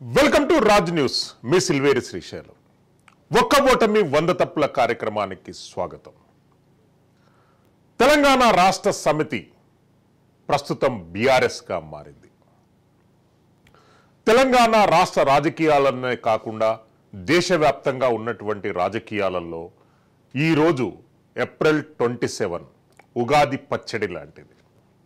Welcome to Raj news మీ సిల్వేరి శ్రీశైలం ఒక్క ఓటమి వంద తప్పుల కార్యక్రమానికి స్వాగతం తెలంగాణ రాష్ట్ర సమితి ప్రస్తుతం బీఆర్ఎస్గా మారింది తెలంగాణ రాష్ట్ర రాజకీయాలనే కాకుండా దేశవ్యాప్తంగా ఉన్నటువంటి రాజకీయాలలో ఈరోజు ఏప్రిల్ ట్వంటీ సెవెన్ ఉగాది పచ్చడి లాంటిది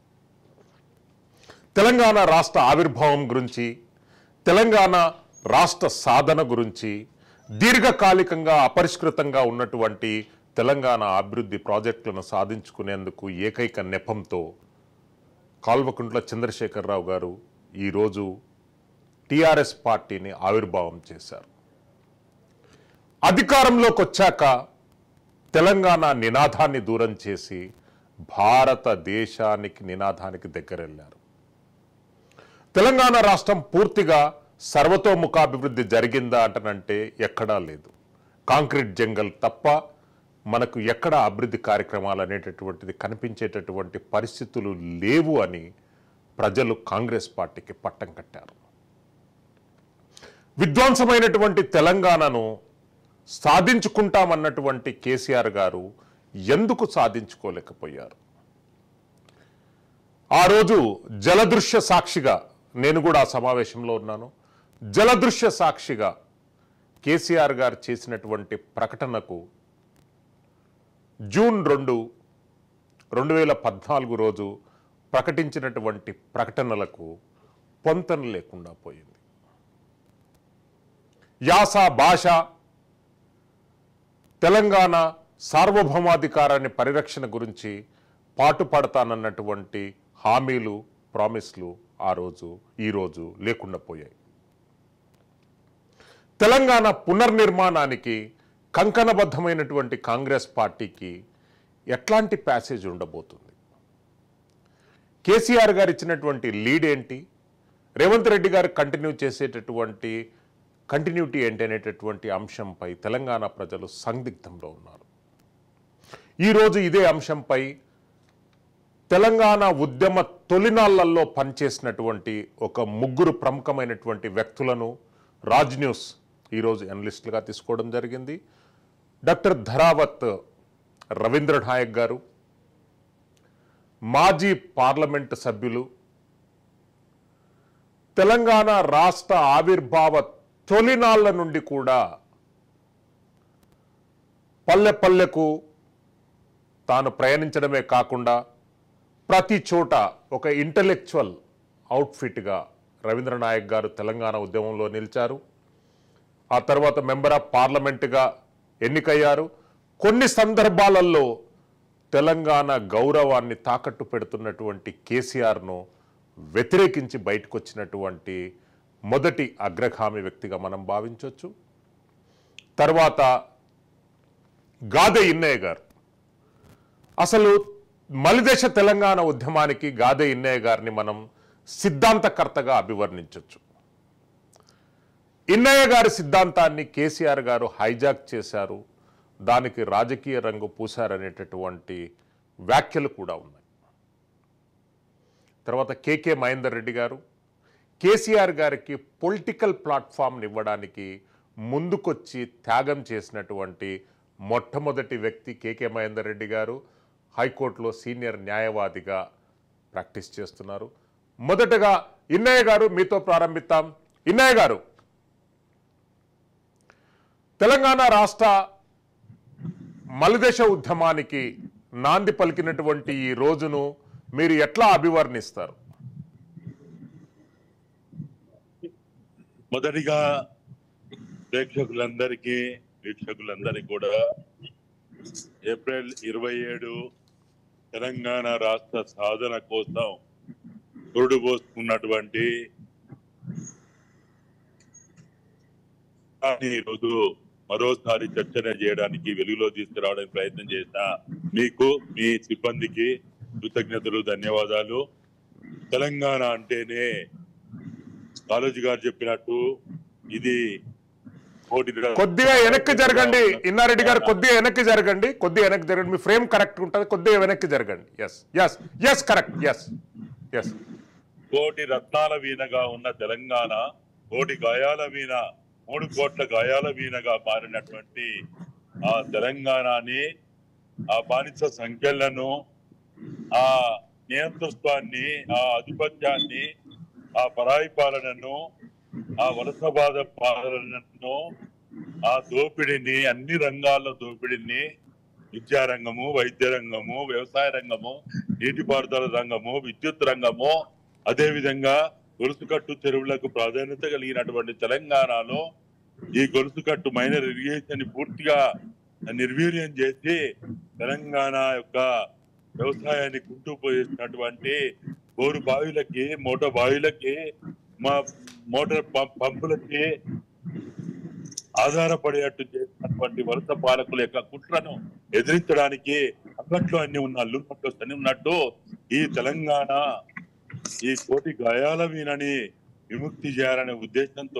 తెలంగాణ రాష్ట్ర ఆవిర్భావం గురించి తెలంగాణ రాష్ట్ర సాధన గురించి దీర్ఘకాలికంగా అపరిష్కృతంగా ఉన్నటువంటి తెలంగాణ అభివృద్ధి ప్రాజెక్టులను సాధించుకునేందుకు ఏకైక నెపంతో కాల్వకుంట్ల చంద్రశేఖరరావు గారు ఈరోజు టిఆర్ఎస్ పార్టీని ఆవిర్భావం చేశారు అధికారంలోకి వచ్చాక తెలంగాణ నినాదాన్ని దూరం చేసి భారతదేశానికి నినాదానికి దగ్గరెళ్ళారు తెలంగాణ రాష్ట్రం పూర్తిగా సర్వతోముఖాభివృద్ధి జరిగిందా అంటనంటే ఎక్కడా లేదు కాంక్రీట్ జంగల్ తప్ప మనకు ఎక్కడ అభివృద్ధి కార్యక్రమాలు అనేటటువంటిది కనిపించేటటువంటి పరిస్థితులు లేవు అని ప్రజలు కాంగ్రెస్ పార్టీకి పట్టం కట్టారు విధ్వంసమైనటువంటి తెలంగాణను సాధించుకుంటామన్నటువంటి కేసీఆర్ గారు ఎందుకు సాధించుకోలేకపోయారు ఆ రోజు జలదృశ్య సాక్షిగా నేను కూడా ఆ సమావేశంలో ఉన్నాను జలదృశ్య సాక్షిగా కేసీఆర్ గారు చేసినటువంటి ప్రకటనకు జూన్ రెండు రెండు వేల పద్నాలుగు రోజు ప్రకటించినటువంటి ప్రకటనలకు పొంతన లేకుండా పోయింది యాస భాష తెలంగాణ సార్వభౌమాధికారాన్ని పరిరక్షణ గురించి పాటుపడతానన్నటువంటి హామీలు ప్రామిస్లు ఆ రోజు ఈరోజు లేకుండా పోయాయి తెలంగాణ పునర్నిర్మాణానికి కంకణబద్ధమైనటువంటి కాంగ్రెస్ పార్టీకి ఎట్లాంటి ప్యాసేజ్ ఉండబోతుంది కేసీఆర్ గారు ఇచ్చినటువంటి లీడ్ ఏంటి రేవంత్ రెడ్డి గారు కంటిన్యూ చేసేటటువంటి కంటిన్యూటీ ఏంటి అనేటటువంటి అంశంపై తెలంగాణ ప్రజలు సందిగ్ధంలో ఉన్నారు ఈరోజు ఇదే అంశంపై తెలంగాణ ఉద్యమ తొలినాళ్లలో పనిచేసినటువంటి ఒక ముగ్గురు ప్రముఖమైనటువంటి వ్యక్తులను రాజ్ న్యూస్ ఈరోజు ఎనలిస్టులుగా తీసుకోవడం జరిగింది డాక్టర్ ధరావత్ రవీంద్ర నాయక్ గారు మాజీ పార్లమెంట్ సభ్యులు తెలంగాణ రాష్ట్ర ఆవిర్భావ తొలినాళ్ల నుండి కూడా పల్లె పల్లెకు తాను ప్రయాణించడమే కాకుండా ప్రతి చోట ఒక ఇంటలెక్చువల్ అవుట్ఫిట్గా రవీంద్ర నాయక్ గారు తెలంగాణ ఉద్యమంలో నిలిచారు ఆ తర్వాత మెంబర్ ఆఫ్ పార్లమెంటుగా ఎన్నికయ్యారు కొన్ని సందర్భాలలో తెలంగాణ గౌరవాన్ని తాకట్టు పెడుతున్నటువంటి కేసీఆర్ను వ్యతిరేకించి బయటకు వచ్చినటువంటి మొదటి అగ్రగామి వ్యక్తిగా మనం భావించవచ్చు తర్వాత గాదె ఇన్నయ్య గారు అసలు మలిదేశ తెలంగాణ ఉద్యమానికి గాదె ఇన్నయ్య గారిని మనం సిద్ధాంతకర్తగా అభివర్ణించవచ్చు ఇన్నయ్య గారి సిద్ధాంతాన్ని కేసీఆర్ గారు హైజాక్ చేశారు దానికి రాజకీయ రంగు పూశారనేటటువంటి వ్యాఖ్యలు కూడా ఉన్నాయి తర్వాత కేకే మహేందర్ రెడ్డి గారు కేసీఆర్ గారికి పొలిటికల్ ప్లాట్ఫామ్ని ఇవ్వడానికి ముందుకొచ్చి త్యాగం చేసినటువంటి మొట్టమొదటి వ్యక్తి కేకే మహేందర్ రెడ్డి గారు హైకోర్టులో సీనియర్ న్యాయవాదిగా ప్రాక్టీస్ చేస్తున్నారు మొదటగా ఇన్నయ్య గారు మీతో ప్రారంభిద్దాం ఇన్నయ్య గారు తెలంగాణ రాష్ట్ర మలిదేశ ఉద్యమానికి నాంది పలికినటువంటి ఈ రోజును మీరు ఎట్లా అభివర్ణిస్తారు మొదటిగా ప్రేక్షకులందరికీ వీక్షకులందరికీ కూడా ఏప్రిల్ ఇరవై ఏడు తెలంగాణ రాష్ట్ర సాధన కోసం పురుడు పోసుకున్నటువంటి కానీ ఈరోజు మరోసారి చర్చన చేయడానికి వెలుగులో తీసుకురావడానికి ప్రయత్నం చేసిన మీకు మీ సిబ్బందికి కృతజ్ఞతలు ధన్యవాదాలు తెలంగాణ అంటేనే కాలేజీ గారు చెప్పినట్టు ఇది కోటి కొద్దిగా వెనక్కి జరగండి ఇన్నారెడ్డి గారు కొద్దిగా వెనక్కి జరగండి కొద్దిగా వెనక్కి జరగండి మీ ఫ్రేమ్ కరెక్ట్ ఉంటుంది కొద్దిగా వెనక్కి జరగండి yes yes yes correct yes yes కోటి రత్నాల వీణగా ఉన్న తెలంగాణ కోటి గాయాల వీణ మూడు కోట్ల గాయాల వీణగా మారినటువంటి ఆ తెలంగాణని ఆ బానిస సంఖ్యలను ఆ నియంతృత్వాన్ని ఆ ఆధిపత్యాన్ని ఆ పరాయి పాలనను ఆ వలసవాద పాలనను ఆ దోపిడీని అన్ని రంగాల్లో దోపిడీని విద్యారంగము వైద్య రంగము వ్యవసాయ రంగము నీటిపారుదల రంగము విద్యుత్ రంగము అదే విధంగా గొలుసుకట్టు చెరువులకు ప్రాధాన్యత కలిగినటువంటి తెలంగాణలో ఈ గొలుసుకట్టు మైనర్ ఇరిగేషన్ పూర్తిగా నిర్వీర్యం చేసి తెలంగాణ యొక్క వ్యవసాయాన్ని కుంటుపోయేసినటువంటి బోరు బావిలకి మోటార్ బావిలకి మా మోటార్ పంప్- పంపులకి ఆధారపడేట్టు చేసినటువంటి వలస పాలకుల యొక్క కుట్రను ఎదిరించడానికి అంగట్లో అన్ని ఉన్న అల్లున్నట్లు సన్ని ఉన్నట్టు ఈ తెలంగాణ ఈ కోటి గాయాల వీనని విముక్తి చేయాలనే ఉద్దేశంతో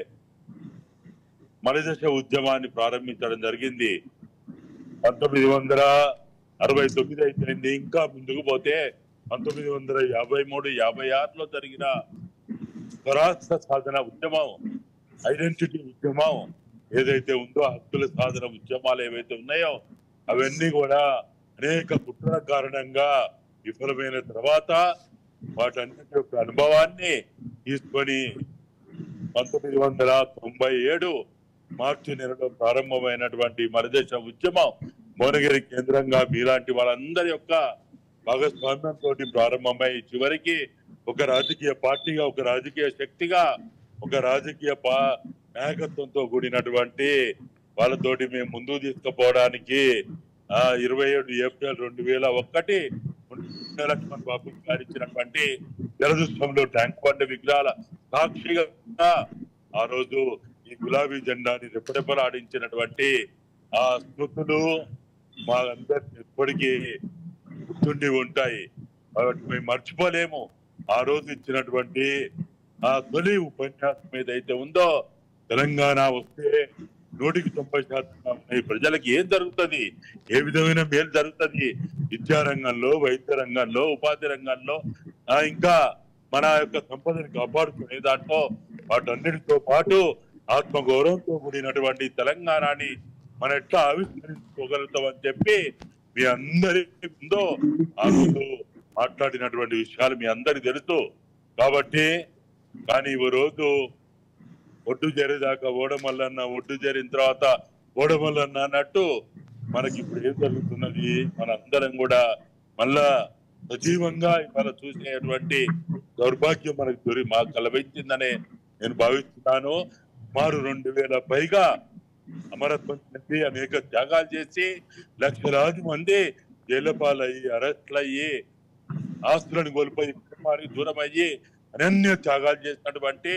మలిదశ ఉద్యమాన్ని ప్రారంభించడం జరిగింది పంతొమ్మిది వందల అరవై తొమ్మిది అయిపోయింది ఇంకా ముందుకు పోతే పంతొమ్మిది వందల యాభై మూడు యాభై ఆరులో జరిగిన స్వరాష్ట్ర సాధన ఉద్యమం ఐడెంటిటీ ఉద్యమం ఏదైతే ఉందో హక్కుల సాధన ఉద్యమాలు ఏవైతే ఉన్నాయో అవన్నీ కూడా అనేక కుట్రల కారణంగా విఫలమైన తర్వాత వాటన్నిటి యొక్క అనుభవాన్ని తీసుకొని పంతొమ్మిది వందల తొంభై ఏడు మార్చి నెలలో ప్రారంభమైనటువంటి మరదేశ ఉద్యమం భువనగిరి కేంద్రంగా మీలాంటి వాళ్ళందరి యొక్క భాగస్వామ్యంతో ప్రారంభమై చివరికి ఒక రాజకీయ పార్టీగా ఒక రాజకీయ శక్తిగా ఒక రాజకీయ పా నాయకత్వంతో కూడినటువంటి వాళ్ళతోటి మేము ముందుకు తీసుకుపోవడానికి ఆ ఇరవై ఏడు ఏప్రిల్ రెండు వేల ఒకటి లక్ష్మణ్ బాబు గారు ఇచ్చినటువంటి జలదుష్టంలో ట్యాంక్ బండ్ విగ్రహాల సాక్షిగా ఆ రోజు ఈ గులాబీ జెండాని రెప్పరెప్పలాడించినటువంటి ఆ స్మృతులు మా అందరికి ఎప్పటికీ గుర్తుండి ఉంటాయి కాబట్టి మేము మర్చిపోలేము ఆ రోజు ఇచ్చినటువంటి ఆ తొలి ఉపన్యాసం ఏదైతే ఉందో తెలంగాణ వస్తే నూటికి తొంభై శాతం ఈ ప్రజలకు ఏం జరుగుతుంది ఏ విధమైన మేలు జరుగుతుంది విద్యా రంగంలో వైద్య రంగంలో ఉపాధి రంగంలో ఆ ఇంకా మన యొక్క సంపదని కాపాడుకునే దాంట్లో వాటన్నిటితో పాటు ఆత్మగౌరవంతో కూడినటువంటి తెలంగాణని మనం ఎట్లా ఆవిష్కరించుకోగలుగుతాం అని చెప్పి మీ అందరి ముందో ఆ రోజు మాట్లాడినటువంటి విషయాలు మీ అందరికి తెలుసు కాబట్టి కానీ ఈ రోజు ఒడ్డు చేరేదాకా ఓడమల్లన్న ఒడ్డు చేరిన తర్వాత ఓడమల్లన్న అన్నట్టు మనకి ఇప్పుడు ఏం జరుగుతున్నది మన అందరం కూడా మళ్ళా సజీవంగా ఇవాళ చూసేటువంటి దౌర్భాగ్యం మనకు దొరి మాకు కలవించిందనే నేను భావిస్తున్నాను మారు రెండు వేల పైగా అమరత్వం చెంది అనేక త్యాగాలు చేసి లక్షలాది మంది జైలపాలయ్యి అరెస్టులయ్యి ఆస్తులను కోల్పోయి కుటుంబానికి దూరం అయ్యి అనన్య త్యాగాలు చేసినటువంటి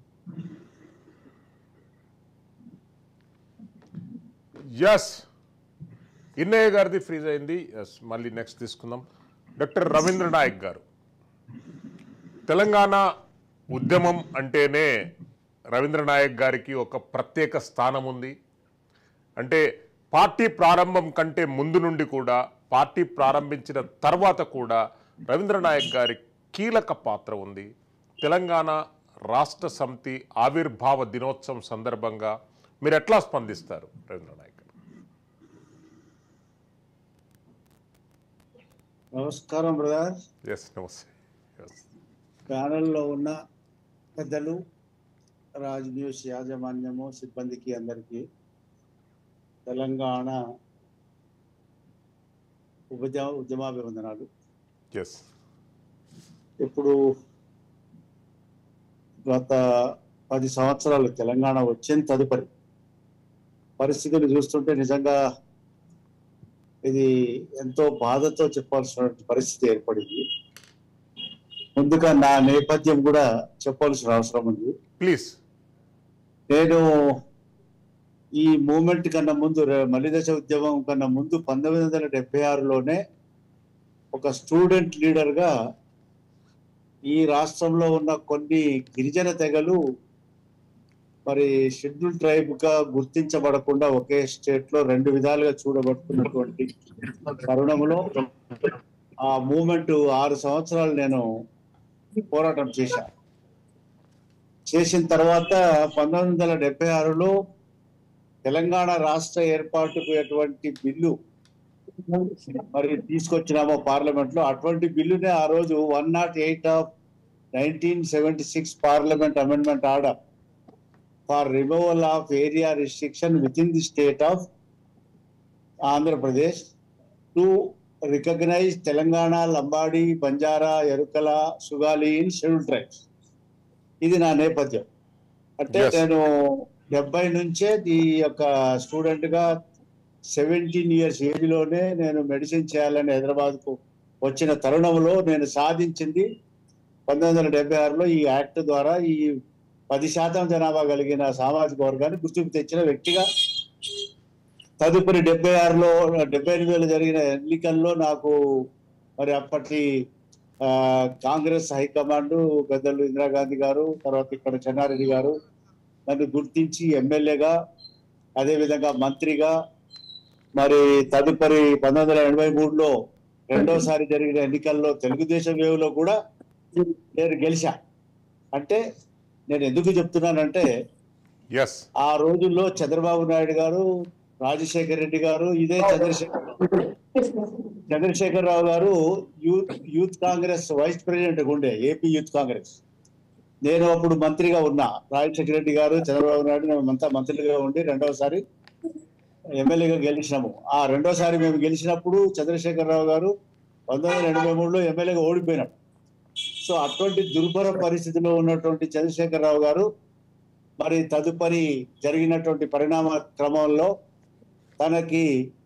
ఎస్ ఇన్నయ్య గారిది ఫ్రీజ్ అయింది ఎస్ మళ్ళీ నెక్స్ట్ తీసుకుందాం డాక్టర్ రవీంద్ర నాయక్ గారు తెలంగాణ ఉద్యమం అంటేనే రవీంద్ర నాయక్ గారికి ఒక ప్రత్యేక స్థానం ఉంది అంటే పార్టీ ప్రారంభం కంటే ముందు నుండి కూడా పార్టీ ప్రారంభించిన తర్వాత కూడా రవీంద్ర నాయక్ గారి కీలక పాత్ర ఉంది తెలంగాణ రాష్ట్ర సమితి ఆవిర్భావ దినోత్సవం సందర్భంగా మీరు ఎట్లా స్పందిస్తారు రవీంద్ర నాయక్ గారు నమస్కారం బ్రదర్ ఎస్ నమస్తే ఎస్ ప్యానెల్లో ఉన్న పెద్దలు రాజ్ న్యూస్ యాజమాన్యము సిబ్బందికి అందరికీ తెలంగాణ ఉద్యమ ఉద్యమాభివందనాలు ఎస్ ఇప్పుడు గత పది సంవత్సరాలు తెలంగాణ వచ్చిన తదుపరి పరిస్థితులు చూస్తుంటే నిజంగా ఇది ఎంతో బాధతో చెప్పాల్సిన పరిస్థితి ఏర్పడింది ముందుగా నా నేపథ్యం కూడా చెప్పాల్సిన అవసరం ఉంది ప్లీజ్ నేను ఈ మూమెంట్ కన్నా ముందు రే- మలిదశ ఉద్యమం కన్నా ముందు పంతొమ్మిది వందల డెబ్బై ఆరులోనే ఒక స్టూడెంట్ లీడర్ గా ఈ రాష్ట్రంలో ఉన్న కొన్ని గిరిజన తెగలు మరి షెడ్యూల్ ట్రైబ్ గా గుర్తించబడకుండా ఒకే స్టేట్ లో రెండు విధాలుగా చూడబడుతున్నటువంటి తరుణంలో ఆ మూమెంట్ ఆరు సంవత్సరాలు నేను పోరాటం చేశాను చేసిన తర్వాత పంతొమ్మిది వందల డెబ్బై ఆరులో తెలంగాణ రాష్ట్ర ఏర్పాటుకు ఎటువంటి బిల్లు మరి తీసుకొచ్చినామో పార్లమెంట్ లో అటువంటి బిల్లునే ఆ రోజు one nought eight of nineteen seventy six parliament amendment order for removal of area restriction with in the state of Andhra Pradesh to recognise Telangana Lambadi Banjara Erukala Sugali in schedule tribes ఇది నా నేపథ్యం అంటే Yes. నేను డెబ్బై నుంచే ఈ యొక్క స్టూడెంట్ గా సెవెంటీన్ ఇయర్స్ ఏజ్ లోనే నేను మెడిసిన్ చేయాలని హైదరాబాద్ కు వచ్చిన తరుణంలో నేను సాధించింది పంతొమ్మిది వందల డెబ్బై ఆరులో ఈ యాక్ట్ ద్వారా ఈ పది శాతం జనాభా కలిగిన సామాజిక వర్గాన్ని గుర్తింపు తెచ్చిన వ్యక్తిగా తదుపరి డెబ్బై ఆరులో డెబ్బై ఎనిమిదిలో జరిగిన ఎన్నికల్లో నాకు మరి అప్పటి ఆ, కాంగ్రెస్ హైకమాండ్ పెద్దలు ఇందిరాగాంధీ గారు తర్వాత ఇక్కడ చెన్నారెడ్డి గారు నన్ను గుర్తించి ఎమ్మెల్యేగా అదేవిధంగా మంత్రిగా మరి తదుపరి పంతొమ్మిది వందల ఎనభై మూడులో రెండోసారి జరిగిన ఎన్నికల్లో తెలుగుదేశం వేవ్లో కూడా నేను గెలిచా అంటే నేను ఎందుకు చెప్తున్నానంటే ఎస్ ఆ రోజుల్లో చంద్రబాబు నాయుడు గారు రాజశేఖర్ రెడ్డి గారు ఇదే Chandrasekhar Chandrashekar Rao garu youth youth Congress vice president ఉండే ఏపీ యూత్ కాంగ్రెస్ నేను అప్పుడు మంత్రిగా ఉన్నా రాజశేఖర రెడ్డి గారు చంద్రబాబు నాయుడు మేమంతా మంత్రులుగా ఉండి రెండవసారి ఎమ్మెల్యేగా గెలిచినాము ఆ రెండోసారి మేము గెలిచినప్పుడు చంద్రశేఖర్ రావు గారు పంతొమ్మిది వందల ఎనభై మూడులో ఎమ్మెల్యేగా ఓడిపోయినాడు సో అటువంటి దుర్భర పరిస్థితిలో ఉన్నటువంటి చంద్రశేఖర్ రావు గారు మరి తదుపరి జరిగినటువంటి పరిణామ క్రమంలో తనకి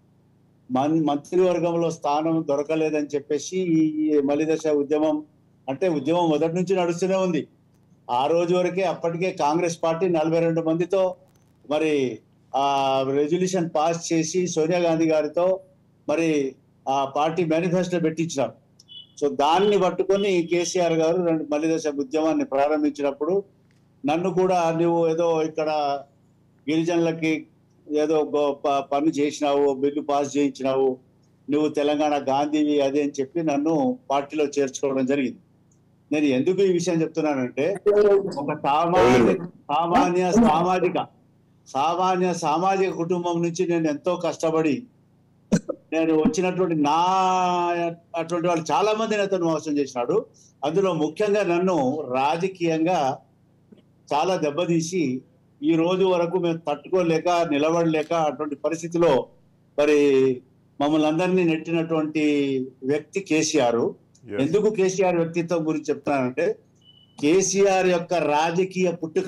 మన్ మంత్రివర్గంలో స్థానం దొరకలేదని చెప్పేసి ఈ మలిదశ ఉద్యమం అంటే ఉద్యమం మొదటి నుంచి నడుస్తూనే ఉంది ఆ రోజు వరకే అప్పటికే కాంగ్రెస్ పార్టీ నలభై రెండు మందితో మరి ఆ రెజల్యూషన్ పాస్ చేసి సోనియా గాంధీ గారితో మరి ఆ పార్టీ మేనిఫెస్టో పెట్టించినారు సో దాన్ని పట్టుకొని కేసీఆర్ గారు రెండు మలిదశ ఉద్యమాన్ని ప్రారంభించినప్పుడు నన్ను కూడా నువ్వు ఏదో ఇక్కడ గిరిజనులకి ఏదో గో- ప- పని చేసినావు బిల్లు పాస్ చేయించినావు నువ్వు తెలంగాణ గాంధీవి అదే అని చెప్పి నన్ను పార్టీలో చేర్చుకోవడం జరిగింది నేను ఎందుకు ఈ విషయం చెప్తున్నానంటే ఒక సామాన్య సామాన్య సామాజిక సామాన్య సామాజిక కుటుంబం నుంచి నేను ఎంతో కష్టపడి నేను వచ్చినటువంటి నా అటువంటి వాళ్ళు చాలా మందిని అతను మోసం చేసినాడు అందులో ముఖ్యంగా నన్ను రాజకీయంగా చాలా దెబ్బతీసి ఈ రోజు వరకు మేము తట్టుకోలేక నిలబడలేక అటువంటి పరిస్థితిలో మరి మమ్మల్ని అందరినీ నెట్టినటువంటి వ్యక్తి కేసీఆర్ Yes. ఎందుకు కేసీఆర్ వ్యక్తిత్వం గురించి చెప్తున్నానంటే కేసీఆర్ యొక్క రాజకీయ పుట్టుక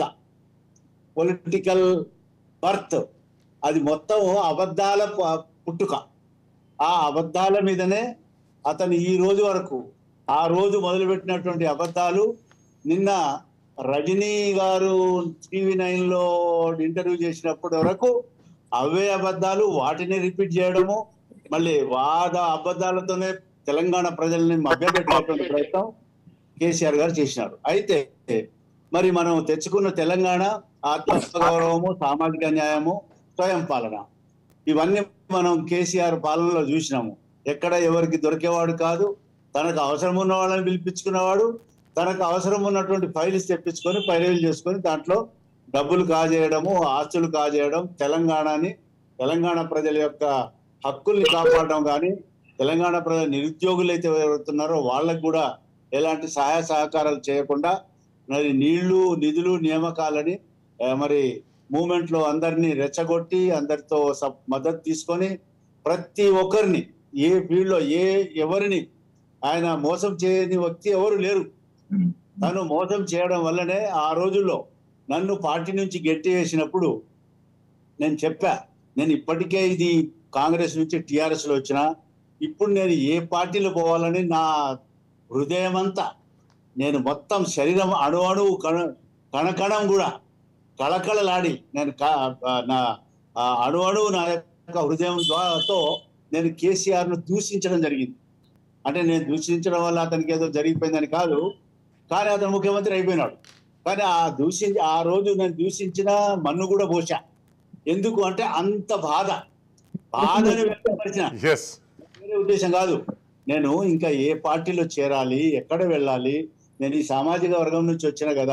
పొలిటికల్ బర్త్ అది మొత్తం అబద్ధాల ప- పుట్టుక ఆ అబద్ధాల మీదనే అతను ఈ రోజు వరకు ఆ రోజు మొదలుపెట్టినటువంటి అబద్ధాలు నిన్న రజనీ గారు టీవీ నైన్ లో ఇంటర్వ్యూ చేసినప్పటి వరకు అవే అబద్ధాలు వాటిని రిపీట్ చేయడము మళ్ళీ వాద అబద్ధాలతోనే తెలంగాణ ప్రజల్ని మభ్యపెట్టేటువంటి ప్రయత్నం కేసీఆర్ గారు చేసినారు అయితే మరి మనం తెచ్చుకున్న తెలంగాణ ఆత్మగౌరవము సామాజిక న్యాయము స్వయం పాలన ఇవన్నీ మనం కేసీఆర్ పాలనలో చూసినాము ఎక్కడ ఎవరికి దొరికేవాడు కాదు తనకు అవసరం ఉన్న వాళ్ళని పిలిపించుకునేవాడు తనకు అవసరం ఉన్నటువంటి ఫైల్స్ తెప్పించుకొని పైరవీలు చేసుకొని దాంట్లో డబ్బులు కాజేయడము ఆస్తులు కాజేయడం తెలంగాణని తెలంగాణ ప్రజల యొక్క హక్కుల్ని కాపాడడం కానీ తెలంగాణ ప్రజల నిరుద్యోగులు అయితే ఎవరుతున్నారో వాళ్ళకు కూడా ఎలాంటి సహాయ సహకారాలు చేయకుండా మరి నీళ్లు నిధులు నియామకాలని ఆ, మరి మూమెంట్ లో అందరినీ రెచ్చగొట్టి అందరితో సప్- మద్దతు తీసుకొని ప్రతి ఒక్కరిని ఏ ఫీల్డ్ లో ఏ ఎవరిని ఆయన మోసం చేయని వ్యక్తి ఎవరు లేరు తను మోసం చేయడం వల్లనే ఆ రోజుల్లో నన్ను పార్టీ నుంచి గెట్టి వేసినప్పుడు నేను చెప్పా నేను ఇప్పటికే ఇది కాంగ్రెస్ నుంచి టిఆర్ఎస్ లో వచ్చిన ఇప్పుడు నేను ఏ పార్టీలో పోవాలని నా హృదయం అంతా నేను మొత్తం శరీరం అణు అణువు కణ కణకణం కూడా కళకళలాడి నేను కా- నా ఆ అణు అణువు నా యొక్క హృదయం ద్వారాతో నేను కేసీఆర్ ను దూషించడం జరిగింది అంటే నేను దూషించడం వల్ల అతనికి ఏదో జరిగిపోయిందని కాదు కానీ అతను ముఖ్యమంత్రి అయిపోయినాడు కానీ ఆ దూషించి ఆ రోజు నేను దూషించిన మన్ను కూడా పోసా ఎందుకు అంటే అంత బాధ బాధని వ్యక్తపరిచిన ఎస్ వేరే ఉద్దేశం కాదు నేను ఇంకా ఏ పార్టీలో చేరాలి ఎక్కడ వెళ్ళాలి నేను ఈ సామాజిక వర్గం నుంచి వచ్చిన కదా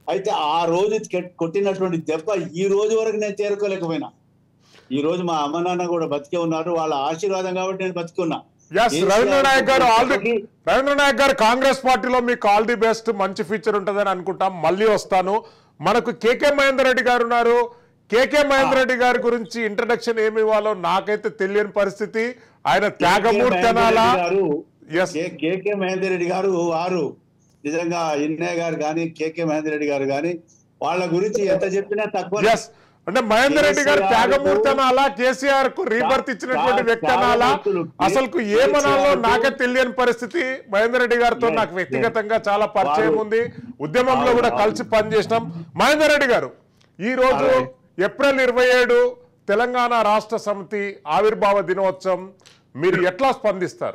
అయితే ఆ రోజు కెట్- కొట్టినటువంటి దెబ్బ ఈ రోజు వరకు నేను చేరుకోలేకపోయినా ఈ రోజు మా అమ్మ నాన్న కూడా బతికే ఉన్నారు వాళ్ళ ఆశీర్వాదం కాబట్టి నేను బతికి ఉన్నా ఎస్ కేసీఆర్ రవీంద్ర నాయక్ గారు ఆల్ ది ఒకటి- రవీంద్ర నాయక్ గారు కాంగ్రెస్ పార్టీలో మీకు ఆల్ ది బెస్ట్ మంచి ఫ్యూచర్ ఉంటుందని అనుకుంటాం మళ్ళీ వస్తాను మనకు కేకే మహేందర్ రెడ్డి గారు ఉన్నారు కేకే మహేందర్ రెడ్డి గారి గురించి ఇంట్రడక్షన్ ఏమి ఇవ్వాలో నాకైతే తెలియని పరిస్థితి ఆయన త్యాగమూర్తి అనాలా Mahender Reddy garu yes K- KK Mahender Reddy garu వారు నిజంగా ఇన్నయ్య గారు కానీ కేకే మహేందర్ రెడ్డి గారు కానీ వాళ్ళ గురించి ఎంత చెప్పినా తక్కువ ఎస్ అంటే మహేందర్ రెడ్డి గారు కేసీఆర్ త్యాగమూర్తి కు- అనాలా కేసీఆర్ కు రీబర్త్ ఇచ్చినటువంటి త్యా- వ్యక్తి అనాలా త్యాగమూర్తులు అసలుకు కేసీఆర్ ఏమనాలో కు- నాకే తెలియని పరిస్థితి మహేందర్ రెడ్డి గారితో Yes, నాకు వ్యక్తిగతంగా చాలా పరిచయం వారు- ఉంది ఉద్యమంలో కూడా అవును, కలిసి పనిచేసినాం మహేందర్ రెడ్డి గారు ఈ రోజు అవును. ఏప్రిల్ ఇరవై ఏడు తెలంగాణ రాష్ట్ర సమితి ఆవిర్భావ దినోత్సవం మీరు ఎట్లా స్పందిస్తారు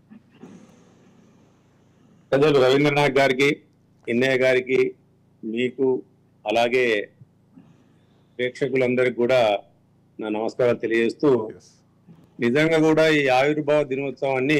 పెద్దలు రవీంద్రనాథ్ గారికి ఇన్నయ్య గారికి మీకు అలాగే ప్రేక్షకులందరికీ కూడా నా నమస్కారాలు తెలియజేస్తూ Yes. నిజంగా కూడా ఈ ఆవిర్భావ దినోత్సవాన్ని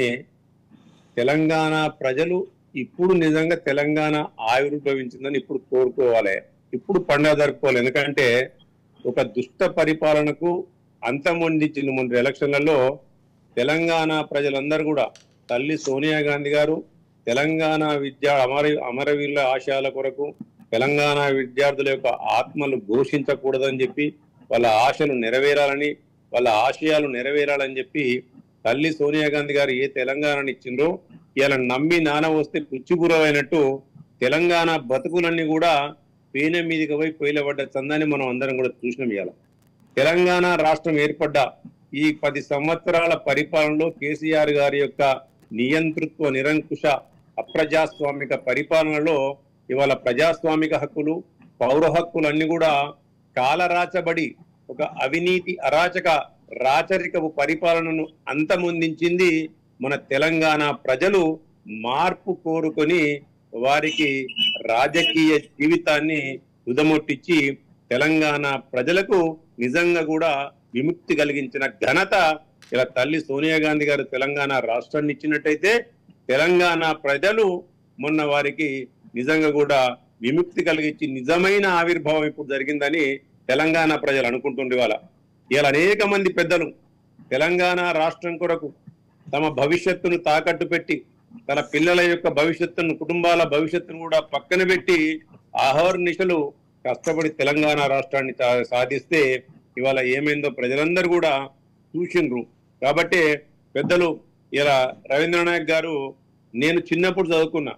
తెలంగాణ ప్రజలు ఇప్పుడు నిజంగా తెలంగాణ ఆవిర్భవించిందని ఇప్పుడు కోరుకోవాలి ఇప్పుడు పండుగ జరుపుకోవాలి ఎందుకంటే ఒక దుష్ట పరిపాలనకు అంతమొందించిన మొన్న ఎలక్షన్లలో తెలంగాణ ప్రజలందరూ కూడా తల్లి సోనియా గాంధీ గారు తెలంగాణ విద్యా అమర అమరవీరుల ఆశయాల కొరకు తెలంగాణ విద్యార్థుల యొక్క ఆత్మలు ఘోషించకూడదని చెప్పి వాళ్ళ ఆశలు నెరవేరాలని వాళ్ళ ఆశయాలు నెరవేరాలని చెప్పి తల్లి సోనియా గాంధీ గారు ఏ తెలంగాణని ఇచ్చిండ్రో ఇలా నమ్మి నాన వస్తే పుచ్చిగురవైనట్టు తెలంగాణ బతుకులన్నీ కూడా పేన మీదకి పోయి పొయ్యిలబడ్డ చందాన్ని మనం అందరం కూడా చూసినాం ఇవాళ తెలంగాణ రాష్ట్రం ఏర్పడ్డ ఈ పది సంవత్సరాల పరిపాలనలో కేసీఆర్ గారి యొక్క నియంతృత్వ నిరంకుశ అప్రజాస్వామిక పరిపాలనలో ఇవాళ ప్రజాస్వామిక హక్కులు పౌర హక్కులు అన్ని కూడా కాలరాచబడి ఒక అవినీతి అరాచక రాచరికపు పరిపాలనను అంతమొందించింది మన తెలంగాణ ప్రజలు మార్పు కోరుకొని వారికి రాజకీయ జీవితాన్ని ఉదమొట్టించి తెలంగాణ ప్రజలకు నిజంగా కూడా విముక్తి కలిగించిన ఘనత ఇలా తల్లి సోనియా గాంధీ గారు తెలంగాణ రాష్ట్రాన్ని ఇచ్చినట్టయితే తెలంగాణ ప్రజలు మొన్న వారికి నిజంగా కూడా విముక్తి కలిగించి నిజమైన ఆవిర్భావం ఇప్పుడు జరిగిందని తెలంగాణ ప్రజలు అనుకుంటుండే వాళ్ళ ఇలా అనేక మంది పెద్దలు తెలంగాణ రాష్ట్రం కొరకు తమ భవిష్యత్తును తాకట్టు పెట్టి తన పిల్లల యొక్క భవిష్యత్తును కుటుంబాల భవిష్యత్తును కూడా పక్కన పెట్టి ఆహోర్నిశలు కష్టపడి తెలంగాణ రాష్ట్రాన్ని సా- సాధిస్తే ఇవాళ ఏమైందో ప్రజలందరూ కూడా చూసిండ్రు కాబట్టి పెద్దలు ఇలా రవీంద్రనాయక్ గారు నేను చిన్నప్పుడు చదువుకున్నా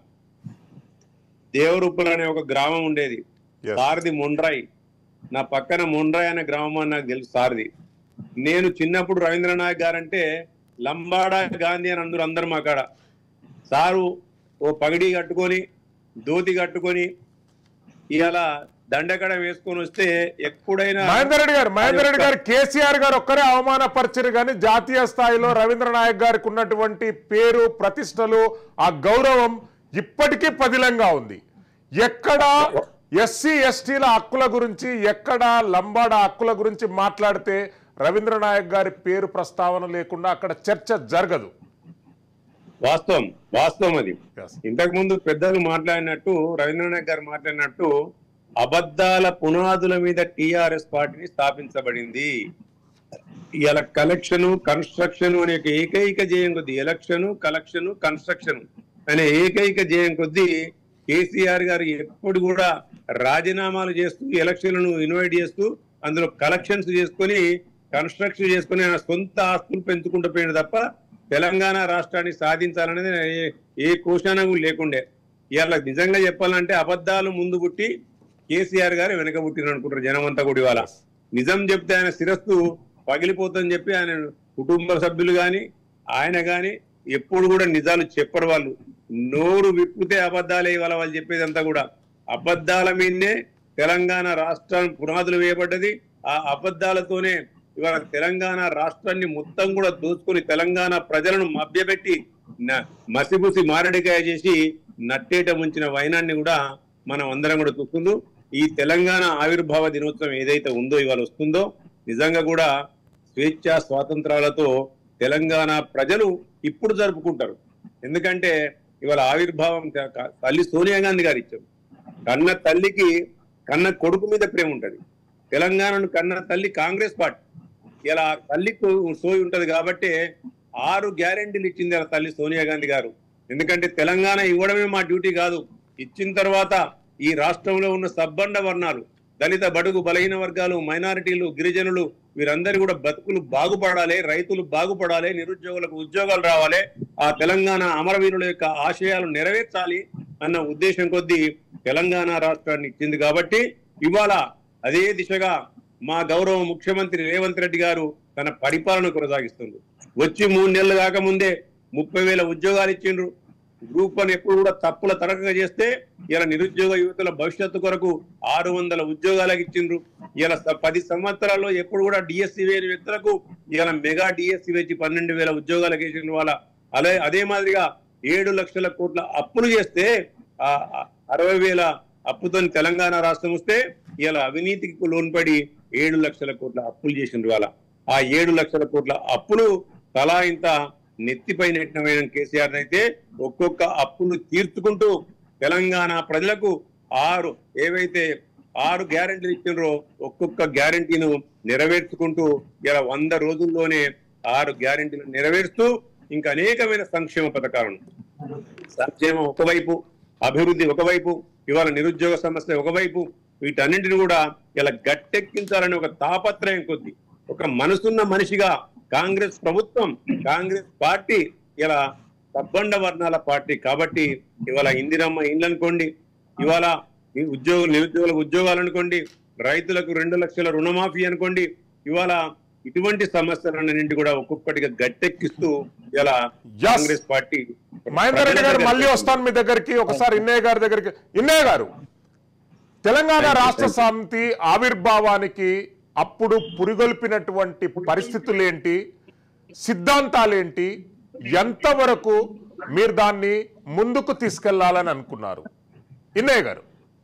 దేవరూపులు అనే ఒక గ్రామం ఉండేది Yes. సారది మొండ్రాయి నా పక్కన మొండ్రాయి అనే గ్రామం అని నాకు తెలుసు సారది నేను చిన్నప్పుడు రవీంద్రనాథ్ గారంటే లంబాడా గాంధీ అని అందరూ అందరు మా కాడ సారు ఓ పగడి కట్టుకొని ధోతి కట్టుకొని ఇవాళ దండకడ వేసుకొని వస్తే ఎప్పుడైనా మహేందర్ రెడ్డి గారు మహేందర్ రెడ్డి గారు కేసీఆర్ గారు ఒక్కరే అవమానపరిచారు కానీ జాతీయ స్థాయిలో రవీంద్ర నాయక్ గారికి ఉన్నటువంటి పేరు ప్రతిష్టలు ఆ గౌరవం ఇప్పటికీ పదిలంగా ఉంది ఎక్కడ ఎస్సీ ఎస్టీల హక్కుల గురించి ఎక్కడ లంబాడ హక్కుల గురించి మాట్లాడితే రవీంద్ర నాయక్ గారి పేరు ప్రస్తావన లేకుండా అక్కడ చర్చ జరగదు వాస్తవం వాస్తవం అది Yes. ఇంతకు ముందు పెద్దలు మాట్లాడినట్టు రవీంద్రనాథ్ గారు మాట్లాడినట్టు అబద్ధాల పునాదుల మీద టిఆర్ఎస్ పార్టీని స్థాపించబడింది ఇలా కలెక్షన్ కన్స్ట్రక్షన్ అనే ఒక ఏకైక జయం కొద్ది ఎలక్షన్ కలెక్షన్ కన్స్ట్రక్షన్ అనే ఏకైక జయం కొద్ది కేసీఆర్ గారు ఎప్పుడు కూడా రాజీనామాలు చేస్తూ ఎలక్షన్లను ఇన్వైట్ చేస్తూ అందులో కలెక్షన్స్ చేసుకొని కన్స్ట్రక్షన్ చేసుకొని ఆయన సొంత ఆస్తులు పెంచుకుంటూ పోయిన తప్ప తెలంగాణ రాష్ట్రాన్ని సాధించాలనేది ఏ- ఏ కోశాన కూడా లేకుండే ఇవాళ నిజంగా చెప్పాలంటే అబద్ధాలు ముందు పుట్టి కేసీఆర్ గారు వెనక పుట్టిన అనుకుంటారు జనం అంతా కూడా ఇవాళ నిజం చెప్తే ఆయన శిరస్సు పగిలిపోతుందని చెప్పి ఆయన కుటుంబ సభ్యులు గాని ఆయన గాని ఎప్పుడు కూడా నిజాలు చెప్పరు వాళ్ళు నోరు విప్పితే అబద్ధాలే ఇవాళ వాళ్ళు చెప్పేదంతా కూడా అబద్ధాల మీదనే తెలంగాణ రాష్ట్రం పునాదులు వేయబడ్డది ఆ అబద్ధాలతోనే ఇవాళ తెలంగాణ రాష్ట్రాన్ని మొత్తం కూడా దోచుకొని తెలంగాణ ప్రజలను మభ్యపెట్టి న- మసిబుసి మారడికాయ చేసి నట్టేట ముంచిన వైనాన్ని కూడా మనం అందరం కూడా చూస్తుందో ఈ తెలంగాణ ఆవిర్భావ దినోత్సవం ఏదైతే ఉందో ఇవాళ వస్తుందో నిజంగా కూడా స్వేచ్ఛ స్వాతంత్రాలతో తెలంగాణ ప్రజలు ఇప్పుడు జరుపుకుంటారు ఎందుకంటే ఇవాళ ఆవిర్భావం క- క- తల్లి సోనియా గాంధీ గారు ఇచ్చారు కన్న తల్లికి కన్న కొడుకు మీద ప్రేమ ఉంటది తెలంగాణను కన్న తల్లి కాంగ్రెస్ పార్టీ ఇలా తల్లికి సోయి ఉంటది కాబట్టి ఆరు గ్యారెంటీలు ఇచ్చింది ఆ తల్లి సోనియా గాంధీ గారు ఎందుకంటే తెలంగాణ ఇవ్వడమే మా డ్యూటీ కాదు ఇచ్చిన తర్వాత ఈ రాష్ట్రంలో ఉన్న సబ్బండ వర్ణాలు దళిత బడుగు బలహీన వర్గాలు మైనారిటీలు గిరిజనులు వీరందరూ కూడా బతుకులు బాగుపడాలి రైతులు బాగుపడాలి నిరుద్యోగులకు ఉద్యోగాలు రావాలి ఆ తెలంగాణ అమరవీరుల యొక్క ఆశయాలు నెరవేర్చాలి అన్న ఉద్దేశం కొద్దీ తెలంగాణ రాష్ట్రాన్ని ఇచ్చింది కాబట్టి ఇవాళ అదే దిశగా మా గౌరవ ముఖ్యమంత్రి రేవంత్ రెడ్డి గారు తన పరిపాలన కొనసాగిస్తుంది వచ్చి మూడు నెలలు కాకముందే ముప్పై వేల ఉద్యోగాలు ఇచ్చిండ్రు గ్రూప్ వన్ ఎప్పుడు కూడా తప్పుల తరగగా చేస్తే ఇలా నిరుద్యోగ యువతుల భవిష్యత్తు కొరకు ఆరు వందల ఉద్యోగాలకు ఇచ్చిండ్రు ఇలా స- పది సంవత్సరాల్లో ఎప్పుడు కూడా డిఎస్సి వేయని వ్యక్తులకు ఇలా మెగా డిఎస్సి వేసి పన్నెండు వేల ఉద్యోగాలకు ఇచ్చిన వాళ్ళ అదే అదే మాదిరిగా ఏడు లక్షల కోట్ల అప్పులు చేస్తే ఆ ఆ అరవై వేల అప్పుతో తెలంగాణ రాష్ట్రం వస్తే ఇలా అవినీతికి లోన్పడి ఏడు లక్షల కోట్ల అప్పులు చేసిండ్రు వాళ్ళ ఆ ఏడు లక్షల కోట్ల అప్పులు తలా ఇంత నెత్తిపై నెట్టిన కేసీఆర్ అయితే ఒక్కొక్క అప్పులు తీర్చుకుంటూ తెలంగాణ ప్రజలకు ఆరు ఏవైతే ఆరు గ్యారెంటీలు ఇచ్చినరో ఒక్కొక్క గ్యారెంటీను నెరవేర్చుకుంటూ ఇలా వంద రోజుల్లోనే ఆరు గ్యారెంటీలు నెరవేరుస్తూ ఇంకా అనేకమైన సంక్షేమ పథకాలను సంక్షేమం ఒకవైపు అభివృద్ధి ఒకవైపు ఇవాళ నిరుద్యోగ సమస్య ఒకవైపు వీటన్నింటిని కూడా ఇలా గట్టెక్కించాలని ఒక తాపత్రయం కొద్ది ఒక మనసున్న మనిషిగా కాంగ్రెస్ ప్రభుత్వం కాంగ్రెస్ పార్టీ ఇలా తబ్బండ వర్ణాల పార్టీ కాబట్టి ఇవాళ ఇందిరమ్మ ఇండ్లు అనుకోండి ఇవాళ ఈ ఉద్యోగ నిరుద్యోగులకు ఉద్యోగాలు అనుకోండి రైతులకు రెండు లక్షల రుణమాఫీ అనుకోండి ఇవాళ ఇటువంటి సమస్యలన్నింటి కూడా ఒక్కొక్కటిగా గట్టెక్కిస్తూ ఇలా కాంగ్రెస్ పార్టీ మహేందర్ రెడ్డి గారు మళ్ళీ వస్తాను మీ దగ్గరికి ఒకసారి ఇన్నయ్య గారి దగ్గరికి ఇన్నయ్య గారు తెలంగాణ రాష్ట్ర సమితి ఆవిర్భావానికి అప్పుడు పురిగొల్పినటువంటి పరిస్థితులు ఏంటి సిద్ధాంతాలేంటి ఎంతవరకు మీరు దాన్ని ముందుకు తీసుకెళ్లాలని అనుకున్నారు ఇన్నయ్య గారు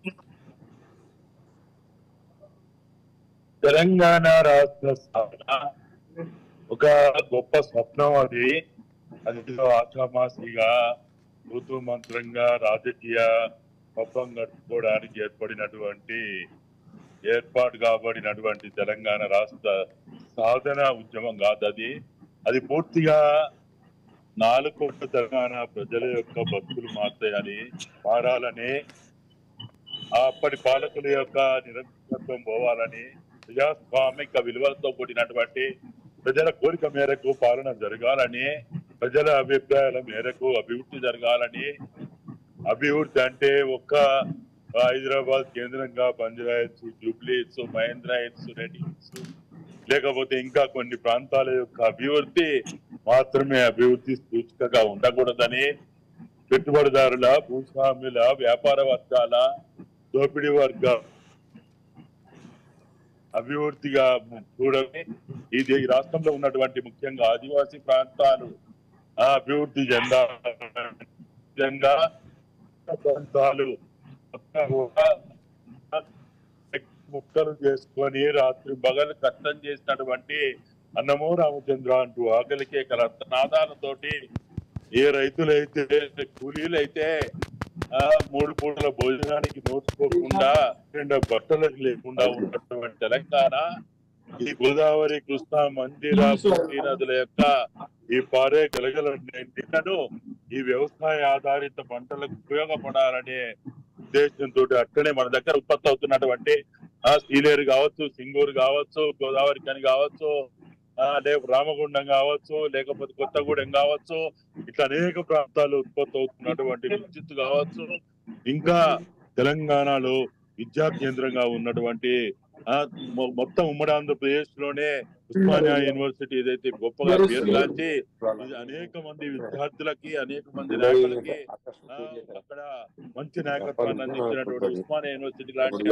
తెలంగాణ రాష్ట్ర స్థాపన ఒక గొప్ప స్వప్నం అది అది ఏదో ఆషామాసిగా ఋతు మంత్రంగా రాజకీయ పబ్బం గడుపుకోవడానికి ఏర్పడినటువంటి ఏర్పాటు కాబడినటువంటి తెలంగాణ రాష్ట్ర సాధన ఉద్యమం కాదు అది అది పూర్తిగా నాలుగు కోట్ల తెలంగాణ ప్రజల యొక్క బతుకులు మారుతాయని మారాలని ఆ అప్పటి పాలకుల యొక్క నిరంతరత్వం పోవాలని ప్రజాస్వామిక విలువలతో కూడినటువంటి ప్రజల కోరిక మేరకు పాలన జరగాలని ప్రజల అభిప్రాయాల మేరకు అభివృద్ధి జరగాలని అభివృద్ధి అంటే ఒక్క హైదరాబాద్ కేంద్రంగా బంజారాయిల్స్ జూబ్లీస్ మహేంద్ర హిల్స్ రెడ్డి హిల్స్ లేకపోతే ఇంకా కొన్ని ప్రాంతాల యొక్క అభివృద్ధి మాత్రమే అభివృద్ధి సూచికగా ఉండకూడదని పెట్టుబడిదారుల భూస్వాముల వ్యాపార వర్గాల దోపిడీ వర్గ అభివృద్ధిగా చూడని ఇది ఈ రాష్ట్రంలో ఉన్నటువంటి ముఖ్యంగా ఆదివాసీ ప్రాంతాలు ఆ అభివృద్ధి చెందా విధంగా ప్రాంతాలు కూడా ముక్కలు చేసుకొని రాత్రి పగలు కష్టం చేసినటువంటి అన్నమో రామచంద్ర అంటూ ఆకలికే నాదాలతోటి ఏ రైతులైతే కూలీలైతే ఆ మూడు పూటల భోజనానికి నోచుకోకుండా రెండు బట్టలకు లేకుండా ఉన్నటువంటి తెలంగాణ ఈ గోదావరి కృష్ణా మందిర పుట్టి నదుల యొక్క ఈ పారే గలగల నీళ్లను ఈ వ్యవసాయ ఆధారిత పంటలకు ఉపయోగపడాలనే ఉద్దేశంతో అట్లనే మన దగ్గర ఉత్పత్తి అవుతున్నటువంటి ఆ సీలేరు కావచ్చు సింగూరు కావచ్చు గోదావరి కని కావచ్చు ఆ లేక రామగుండం కావచ్చు లేకపోతే కొత్తగూడెం కావచ్చు ఇట్లా అనేక ప్రాంతాల్లో ఉత్పత్తి అవుతున్నటువంటి విద్యుత్ కావచ్చు ఇంకా తెలంగాణలో విద్యా కేంద్రంగా ఉన్నటువంటి ఆ మొ- మొత్తం ఉమ్మడి ఆంధ్రప్రదేశ్ లోనే ఉస్మానియా యూనివర్సిటీ ఏదైతే గొప్పగా పేరుగాంచి ఇది అనేక మంది విద్యార్థులకి అనేక మంది నాయకులకి ఆ, అక్కడ మంచి నాయకత్వాన్ని అందించినటువంటి ఉస్మానియా యూనివర్సిటీ లాంటి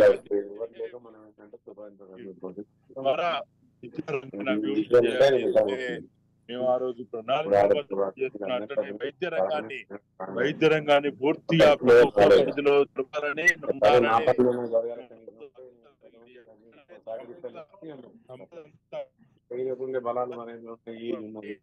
ద్వారా విద్యారంగాన్ని అభివృద్ధి చేయాలి అంటే మేము ఆ రోజు ప్రణాళిక చేస్తున్నట్టు వైద్య రంగాన్ని వైద్య రంగాన్ని పూర్తిగా ప్రభుత్వ పరిధిలో జరపాలని ఉండాలని బలాలు మనకి ఉన్నది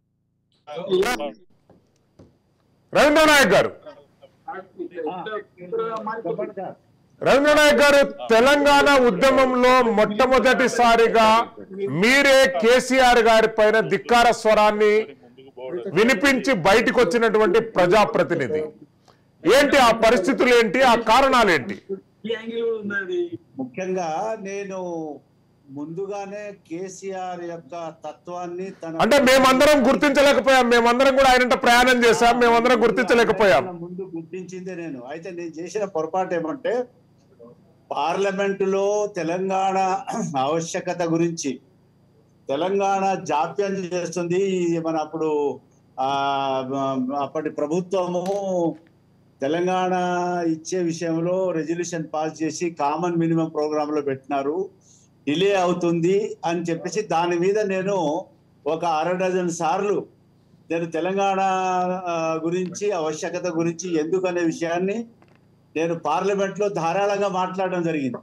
రవీంద్ర నాయక్ గారు రవీంద్రనాయక్ గారు తెలంగాణ ఉద్యమంలో మొట్టమొదటిసారిగా మీరే కేసీఆర్ గారి పైన ధిక్కార స్వరాన్ని ముందుకు పోవడం వినిపించి బయటికి వచ్చినటువంటి ప్రజాప్రతినిధి ఏంటి ఆ పరిస్థితులు ఏంటి ఆ కారణాలు ఏంటి ఈ యాంగిల్ కూడా ఉన్నది ముఖ్యంగా నేను ముందుగానే కేసీఆర్ యొక్క తత్వాన్ని తన అంటే మేమందరం గుర్తించలేకపోయాం మేమందరం కూడా ఆయన ప్రయాణం చేశాం మేమందరం గుర్తించలేకపోయాం తన ముందు గుర్తించిందే నేను అయితే నేను చేసిన పొరపాటు ఏమంటే పార్లమెంటులో తెలంగాణ ఆవశ్యకత గురించి తెలంగాణ జాప్యం చేస్తుంది ఈ మన అప్పుడు ఆ అప్పటి ప్రభుత్వము తెలంగాణ ఇచ్చే విషయంలో రెజల్యూషన్ పాస్ చేసి కామన్ మినిమం ప్రోగ్రామ్ లో పెట్టినారు డిలే అవుతుంది అని చెప్పేసి దాని మీద నేను ఒక అర డజన్ సార్లు నేను తెలంగాణ ఆ, గురించి ఆవశ్యకత గురించి ఎందుకు అనే విషయాన్ని నేను పార్లమెంట్ లో ధారాళంగా మాట్లాడడం జరిగింది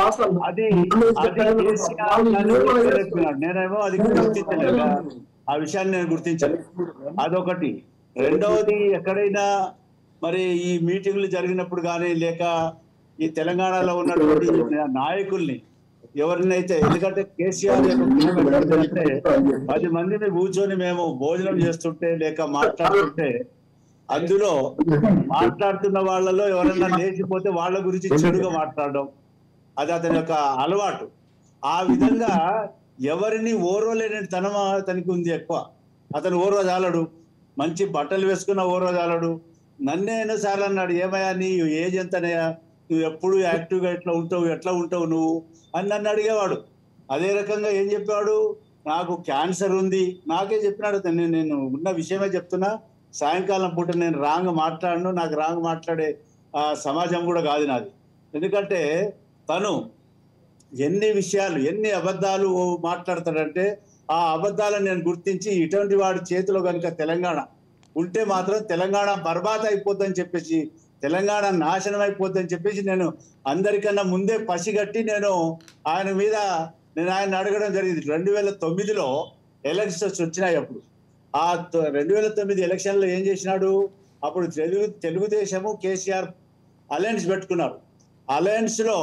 అది అది కేసీఆర్ నన్ను గుర్తించలేకపోయినాడు. నేనేమో అది గుర్తించలేదు ఆ విషయాన్ని నేను గుర్తించలేదు అదొకటి రెండవది ఎక్కడైనా మరి ఈ మీటింగ్లు జరిగినప్పుడు కానీ లేక ఈ తెలంగాణలో ఉన్నటువంటి నాయకుల్ని ఎవరినైతే ఎందుకంటే కేసీఆర్ యొక్క గుణం ఎట్లుందంటే పది మందిని కూర్చొని మేము భోజనం చేస్తుంటే లేక మాట్లాడుతుంటే అందులో మాట్లాడుతున్న వాళ్ళలో ఎవరైనా లేచిపోతే వాళ్ళ గురించి చెడుగా మాట్లాడడం అది అతని యొక్క అలవాటు ఆ విధంగా ఎవరిని ఓర్వలేని తనం అతనికి ఉంది ఎక్కువ అతను ఓర్వజాలడు మంచి బట్టలు వేసుకున్న ఓర్వజాలడు నన్నే ఎన్నోసార్లు అన్నాడు ఏమయ్యా నీ ఏజ్ ఎంతనయ్యా నువ్వు ఎప్పుడు యాక్టివ్గా ఎట్లా ఉంటావు ఎట్లా ఉంటావు నువ్వు అని నన్ను అడిగేవాడు అదే రకంగా ఏం చెప్పాడు నాకు క్యాన్సర్ ఉంది నాకే చెప్పినాడు అతను. నేను నేను ఉన్న విషయమే చెప్తున్నా సాయంకాలం పూట నేను రాంగ్ మాట్లాడను నాకు రాంగ్ మాట్లాడే ఆ, సమాజం కూడా కాదు నాది ఎందుకంటే తను ఎన్ని విషయాలు ఎన్ని అబద్ధాలు మాట్లాడతాడంటే ఆ అబద్ధాలను నేను గుర్తించి ఇటువంటి వాడి చేతిలో కనుక తెలంగాణ ఉంటే మాత్రం తెలంగాణ బర్బాద్ అయిపోద్దని చెప్పేసి తెలంగాణ నాశనం అయిపోద్దని చెప్పేసి నేను అందరికన్నా ముందే పసిగట్టి నేను ఆయన మీద నేను ఆయన అడగడం జరిగింది రెండు వేల తొమ్మిదిలో ఎలక్షన్స్ వచ్చినాయి అప్పుడు ఆ రెండు వేల తొమ్మిది ఎలక్షన్లో ఏం చేసినాడు అప్పుడు తెలుగు తెలుగుదేశము కేసీఆర్ అలయన్స్ పెట్టుకున్నారు అలయన్స్ లో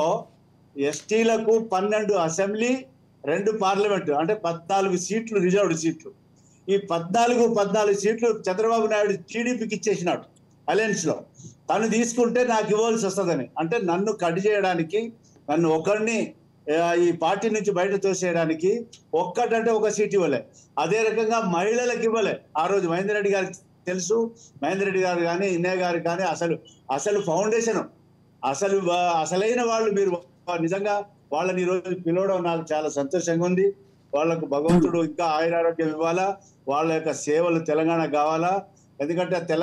ఎస్టీలకు పన్నెండు అసెంబ్లీ రెండు పార్లమెంట్ అంటే పద్నాలుగు సీట్లు రిజర్వ్డ్ సీట్లు ఈ పద్నాలుగు పద్నాలుగు సీట్లు చంద్రబాబు నాయుడు టీడీపీకి ఇచ్చేసినాడు అలయన్స్ లో తను తీసుకుంటే నాకు ఇవ్వాల్సి వస్తుందని అంటే నన్ను కట్ చేయడానికి నన్ను ఒకరిని ఆ, ఈ పార్టీ నుంచి బయట తోసేయడానికి ఒక్కటంటే ఒక సీట్ ఇవ్వలే అదే రకంగా మహిళలకు ఇవ్వలే ఆ రోజు మహేందర్ రెడ్డి గారికి తెలుసు మహేందర్ రెడ్డి గారు కానీ ఇన్నయ్య గారు కానీ అసలు అసలు ఫౌండేషన్ అసలు వా- అసలైన వాళ్ళు మీరు నిజంగా వాళ్ళని ఈ రోజు పిలవడం నాకు చాలా సంతోషంగా ఉంది వాళ్ళకు భగవంతుడు ఇంకా ఆయురారోగ్యం ఇవ్వాలా వాళ్ళ యొక్క సేవలు తెలంగాణ కావాలా ఎందుకంటే తెల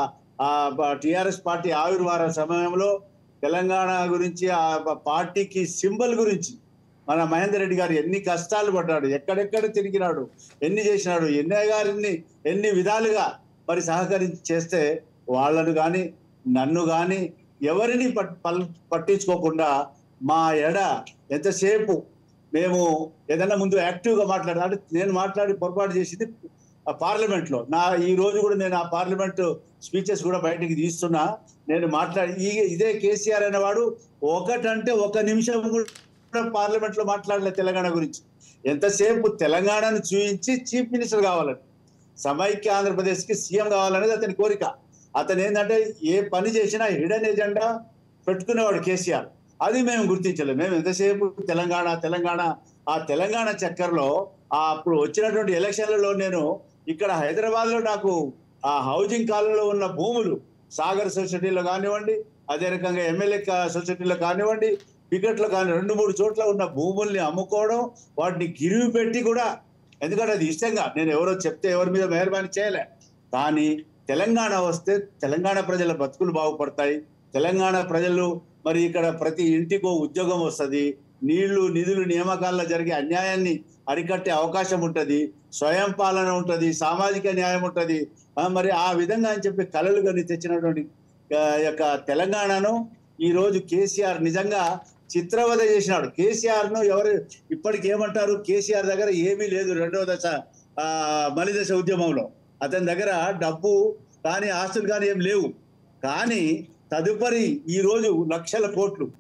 టిఆర్ఎస్ పార్టీ ఆవిర్వార సమయంలో తెలంగాణ గురించి ఆ ప- పార్టీకి సింబల్ గురించి మన మహేందర్ రెడ్డి గారు ఎన్ని కష్టాలు పడ్డాడు ఎక్కడెక్కడ తిరిగినాడు ఎన్ని చేసినాడు ఎన్నయ్య గారిని ఎన్ని విధాలుగా మరి సహకరించి చేస్తే వాళ్ళను కానీ నన్ను కానీ ఎవరిని పట్- పల్- పట్టించుకోకుండా మా ఎడ ఎంతసేపు మేము ఏదైనా ముందు యాక్టివ్గా మాట్లాడాలి అంటే నేను మాట్లాడి పొరపాటు చేసింది ఆ పార్లమెంట్ లో నా ఈ రోజు కూడా నేను ఆ పార్లమెంట్ స్పీచెస్ కూడా బయటికి తీస్తున్నా నేను మాట్లాడి ఈ ఇదే కేసీఆర్ అనేవాడు ఒకటంటే ఒక నిమిషం కూడా పార్లమెంట్ లో మాట్లాడలే తెలంగాణ గురించి ఎంతసేపు తెలంగాణను చూపించి చీఫ్ మినిస్టర్ కావాలని సమైక్య ఆంధ్రప్రదేశ్ కి సీఎం కావాలనేది అతని కోరిక అతను ఏంటంటే ఏ పని చేసినా హిడెన్ ఎజెండా పెట్టుకునేవాడు కేసీఆర్ అది మేము గుర్తించలేదు మేము ఎంతసేపు తెలంగాణ తెలంగాణ ఆ తెలంగాణ చక్కర్లో ఆ అప్పుడు వచ్చినటువంటి ఎలక్షన్లలో నేను ఇక్కడ హైదరాబాద్ లో నాకు ఆ హౌసింగ్ కాలనీలో ఉన్న భూములు సాగర్ సొసైటీలో కానివ్వండి అదే రకంగా ఎమ్మెల్యే సొసైటీలో కానివ్వండి టికెట్లు కానీ రెండు మూడు చోట్ల ఉన్న భూముల్ని అమ్ముకోవడం వాటిని గిరివి పెట్టి కూడా ఎందుకంటే అది ఇష్టంగా నేను ఎవరో చెప్తే ఎవరి మీద మెహర్బానీ చేయలే కానీ తెలంగాణ వస్తే తెలంగాణ ప్రజల బతుకులు బాగుపడతాయి తెలంగాణ ప్రజలు మరి ఇక్కడ ప్రతి ఇంటికో ఉద్యోగం వస్తది నీళ్లు నిధులు నియామకాల్లో జరిగే అన్యాయాన్ని అరికట్టే అవకాశం ఉంటది స్వయం పాలన ఉంటది సామాజిక న్యాయం ఉంటది ఆ, మరి ఆ విధంగా అని చెప్పి కలలు కానీ తెచ్చినటువంటి ఆ, యొక్క తెలంగాణను ఈ రోజు కేసీఆర్ నిజంగా చిత్రవద చేసినాడు కేసీఆర్ ను ఎవరు ఇప్పటికి ఏమంటారు కేసీఆర్ దగ్గర ఏమీ లేదు రెండవ దశ ఆ మలిదశ ఉద్యమంలో అతని దగ్గర డబ్బు కానీ ఆస్తులు కానీ ఏం లేవు కానీ తదుపరి ఈ రోజు లక్షల కోట్లు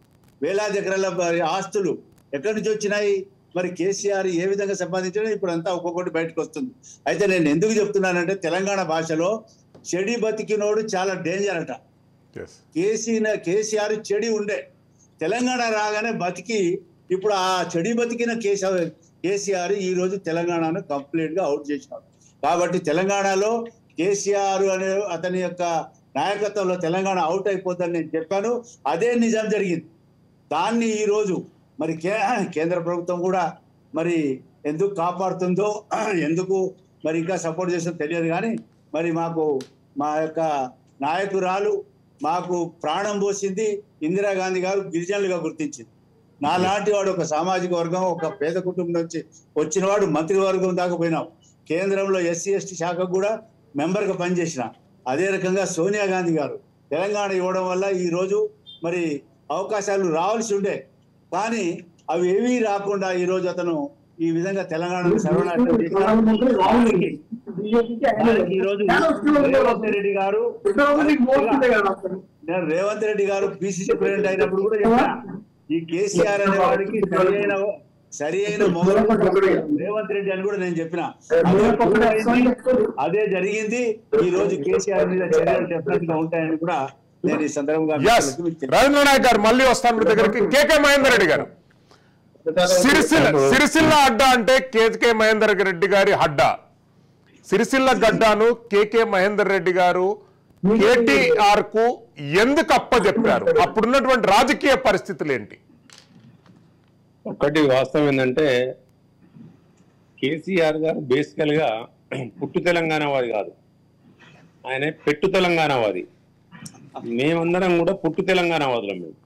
వేలాది ఎకరాల మరి ఆస్తులు ఎక్కడి నుంచి వచ్చినాయి మరి కేసీఆర్ ఏ విధంగా సంపాదించాడో ఇప్పుడు అంతా ఒక్కొక్కటి బయటకు వస్తుంది అయితే నేను ఎందుకు చెప్తున్నానంటే తెలంగాణ భాషలో చెడి బతికినోడు చాలా డేంజర్ అట ఎస్ కేసీ కేసీఆర్ చెడి ఉండే తెలంగాణ రాగానే బతికి ఇప్పుడు ఆ చెడి బతికిన కేసీఆర్ కేసీఆర్ ఈ రోజు తెలంగాణను కంప్లీట్ గా అవుట్ చేసినాడు కాబట్టి తెలంగాణలో కేసీఆర్ అనే అతని యొక్క నాయకత్వంలో తెలంగాణ అవుట్ అయిపోతుందని నేను చెప్పాను అదే నిజం జరిగింది దాన్ని ఈ రోజు మరి కే కేంద్ర ప్రభుత్వం కూడా మరి ఎందుకు కాపాడుతుందో ఎందుకు మరి ఇంకా సపోర్ట్ చేస్తుందో తెలియదు కానీ మరి మాకు మా యొక్క నాయకురాలు మాకు ప్రాణం పోసింది ఇందిరాగాంధీ గారు గిరిజనులుగా గుర్తించింది నాలాంటి వాడు ఒక సామాజిక వర్గం ఒక పేద కుటుంబం నుంచి వచ్చిన వాడు మంత్రివర్గం దాకా పోయినాం కేంద్రంలో ఎస్సీ ఎస్టీ శాఖకు కూడా మెంబర్గా పనిచేసిన అదే రకంగా సోనియా గాంధీ గారు తెలంగాణ ఇవ్వడం వల్ల ఈ రోజు మరి అవకాశాలు రావాల్సి ఉండే కానీ అవి ఏమీ రాకుండా ఈ రోజు అతను ఈ విధంగా తెలంగాణను సర్వనాశనం చేసినాడు. దానికి ఈ రోజు రేవంత్ రెడ్డి గారు నేను రేవంత్ రెడ్డి గారు పిసిసి ప్రెసిడెంట్ అయినప్పుడు కూడా చెప్పిన ఈ కేసీఆర్ అనే వాడికి సరి అయిన సరి అయిన మొదలు రేవంత్ రెడ్డి అని కూడా నేను చెప్పిన అదే పూర్తయింది. అదే జరిగింది ఈ రోజు కేసీఆర్ మీద చర్యలు డెఫినెట్ గా ఉంటాయని కూడా నేను ఈ సందర్భంగా ఎస్ మీకు తెలియజేస్తున్నాను. రవీంద్ర నాయక్ గారు మళ్ళీ వస్తాను మీ దగ్గరికి కేకే మహేందర్ రెడ్డి గారు సిరిసిల్ల సిరిసిల్ల అడ్డా అంటే కేకే మహేందర్ రెడ్డి గారి అడ్డా సిరిసిల్ల గడ్డాను కేకే మహేందర్ రెడ్డి గారు కేటీఆర్ కు ఎందుకు అప్పచెప్పారు అప్పుడున్నటువంటి రాజకీయ పరిస్థితులు ఏంటి ఒకటి వాస్తవం ఏంటంటే కేసీఆర్ గారు బేసికల్ గా పుట్టు తెలంగాణ వాది కాదు ఆయన పెట్టు తెలంగాణ వాది మేమందరం కూడా పుట్టు తెలంగాణ వాదులం మేము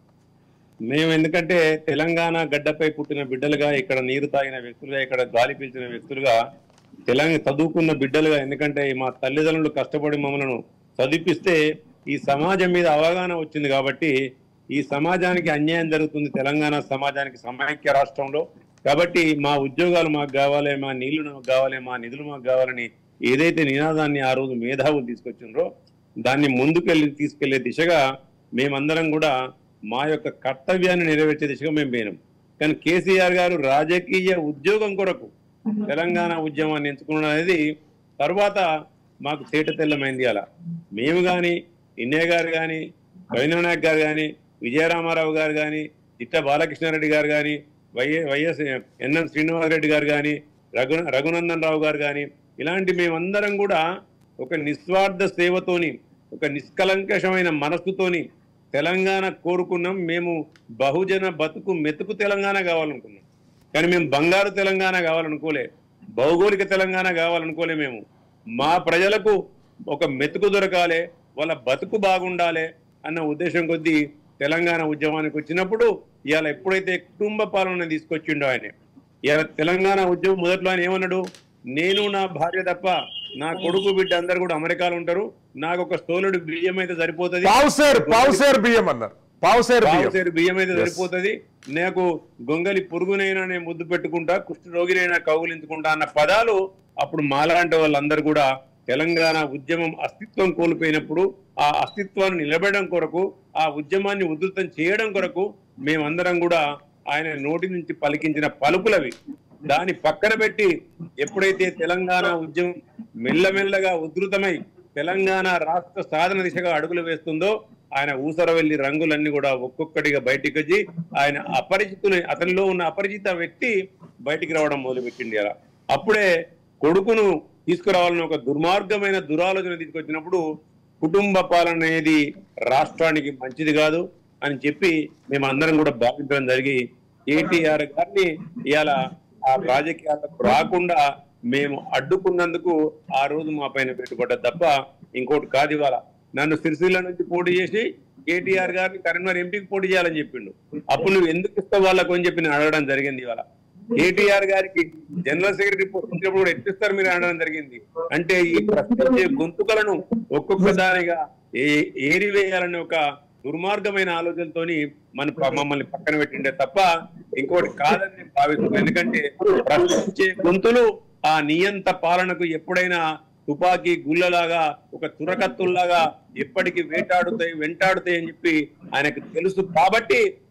మేము ఎందుకంటే తెలంగాణ గడ్డపై పుట్టిన బిడ్డలుగా ఇక్కడ నీరు తాగిన వ్యక్తులుగా ఇక్కడ గాలి పీల్చిన వ్యక్తులుగా తెలంగాణ చదువుకున్న బిడ్డలుగా ఎందుకంటే మా తల్లిదండ్రులు కష్టపడి మమ్మల్ని చదివిపిస్తే ఈ సమాజం మీద అవగాహన వచ్చింది కాబట్టి ఈ సమాజానికి అన్యాయం జరుగుతుంది తెలంగాణ సమాజానికి సమైక్య రాష్ట్రంలో కాబట్టి మా ఉద్యోగాలు మాకు కావాలి మా నీళ్లు మాకు కావాలి మా నిధులు మాకు కావాలని ఏదైతే నినాదాన్ని ఆ రోజు మేధావులు తీసుకొచ్చిండ్రో దాన్ని ముందుకెళ్ళి తీసుకెళ్లే దిశగా మేమందరం కూడా మా యొక్క కర్తవ్యాన్ని నెరవేర్చే దిశగా మేము పోయినాం కానీ కేసీఆర్ గారు రాజకీయ ఉద్యోగం కొరకు తెలంగాణ ఉద్యమాన్ని ఎంచుకున్నది అనేది తర్వాత మాకు తేట తెల్లమైంది అలా మేము కానీ ఇన్నే గారు కానీ రవీంద్రనాథ్ గారు కానీ విజయరామారావు గారు కానీ చిట్ట బాలకృష్ణారెడ్డి గారు కానీ వైఎ వైఎస్ ఎన్ఎన్ శ్రీనివాసరెడ్డి గారు కానీ రఘు రఘునందన్ రావు గారు కానీ ఇలాంటి మేమందరం కూడా ఒక నిస్వార్థ సేవతోని ఒక నిష్కలంకషమైన మనస్సుతోని తెలంగాణ కోరుకున్నాం మేము బహుజన బతుకు మెతుకు తెలంగాణ కావాలనుకున్నాం కానీ మేము బంగారు తెలంగాణ కావాలనుకోలే భౌగోళిక తెలంగాణ కావాలనుకోలే మేము మా ప్రజలకు ఒక మెతుకు దొరకాలి వాళ్ళ బతుకు బాగుండాలి అన్న ఉద్దేశం కొద్దీ తెలంగాణ ఉద్యమానికి వచ్చినప్పుడు ఇవాళ ఎప్పుడైతే కుటుంబ పాలన తీసుకొచ్చిండో ఆయన ఇవాళ తెలంగాణ ఉద్యమం మొదట్లో ఆయన ఏమన్నాడు నేను నా భార్య తప్ప నా కొడుకు బిడ్డ అందరు కూడా అమెరికాలో ఉంటారు నాకు ఒక స్తోలుడు బియ్యం అయితే సరిపోతుంది పావుసేరు పావుసేరు బియ్యం అన్నారు పావుసేరు బియ్యం పావుసేరు బియ్యం అయితే Yes. సరిపోతుంది నాకు గొంగలి పురుగునైనా నేను ముద్దు పెట్టుకుంటా కుష్ఠ రోగినైనా కౌగులించుకుంటా అన్న పదాలు అప్పుడు మాలాంటి వాళ్ళందరూ కూడా తెలంగాణ ఉద్యమం అస్తిత్వం కోల్పోయినప్పుడు ఆ అస్తిత్వాన్ని నిలబెట్టడం కొరకు ఆ ఉద్యమాన్ని ఉధృతం చేయడం కొరకు మేమందరం కూడా ఆయన నోటి నుంచి పలికించిన పలుకులవి దాన్ని పక్కన పెట్టి ఎప్పుడైతే తెలంగాణ ఉద్యమం మెల్లమెల్లగా ఉధృతమై తెలంగాణ రాష్ట్ర సాధన దిశగా అడుగులు వేస్తుందో ఆయన ఊసర వెళ్లి రంగులన్నీ కూడా ఒక్కొక్కటిగా బయటికి వచ్చి ఆయన అపరిచితుని అతనిలో ఉన్న అపరిచిత వ్యక్తి బయటికి రావడం మొదలుపెట్టింది అలా అప్పుడే కొడుకును తీసుకురావాలని ఒక దుర్మార్గమైన దురాలోచన తీసుకొచ్చినప్పుడు కుటుంబ పాలన అనేది రాష్ట్రానికి మంచిది కాదు అని చెప్పి మేము అందరం కూడా భావించడం జరిగి కేటీఆర్ గారిని ఇవాళ ఆ రాజకీయాలకు రాకుండా మేము అడ్డుకున్నందుకు ఆ రోజు మా పైన పెట్టుబడ్డ తప్ప ఇంకోటి కాదు ఇవాళ నన్ను సిరిసిల్ల నుంచి పోటీ చేసి కేటీఆర్ గారిని కరీంనగర్ ఎంపీకి పోటీ చేయాలని చెప్పిండు అప్పుడు నువ్వు ఎందుకు ఇస్తావు వాళ్ళకు అని చెప్పి నేను అడగడం జరిగింది ఇవాళ కేటీఆర్ గారికి జనరల్ సెక్రటరీ పోస్ట్ ఇచ్చినప్పుడు కూడా ఎత్తిస్తారు మీరు అనడం జరిగింది అంటే ఈ ప్రశ్నించే గొంతుకలను ఒక్కొక్క దానిగా ఏ- ఏరివేయాలనే ఒక దుర్మార్గమైన ఆలోచనతోని మన ప- మమ్మల్ని పక్కన పెట్టిండే తప్ప ఇంకోటి కాదని నేను భావిస్తున్నాను ఎందుకంటే ప్రశ్నించే గొంతులు ఆ నియంత పాలనకు ఎప్పుడైనా తుపాకీ గుళ్ళలాగా ఒక తురకత్తుల్లాగా ఎప్పటికీ వేటాడుతాయి వెంటాడుతాయి అని చెప్పి ఆయనకు తెలుసు కాబట్టి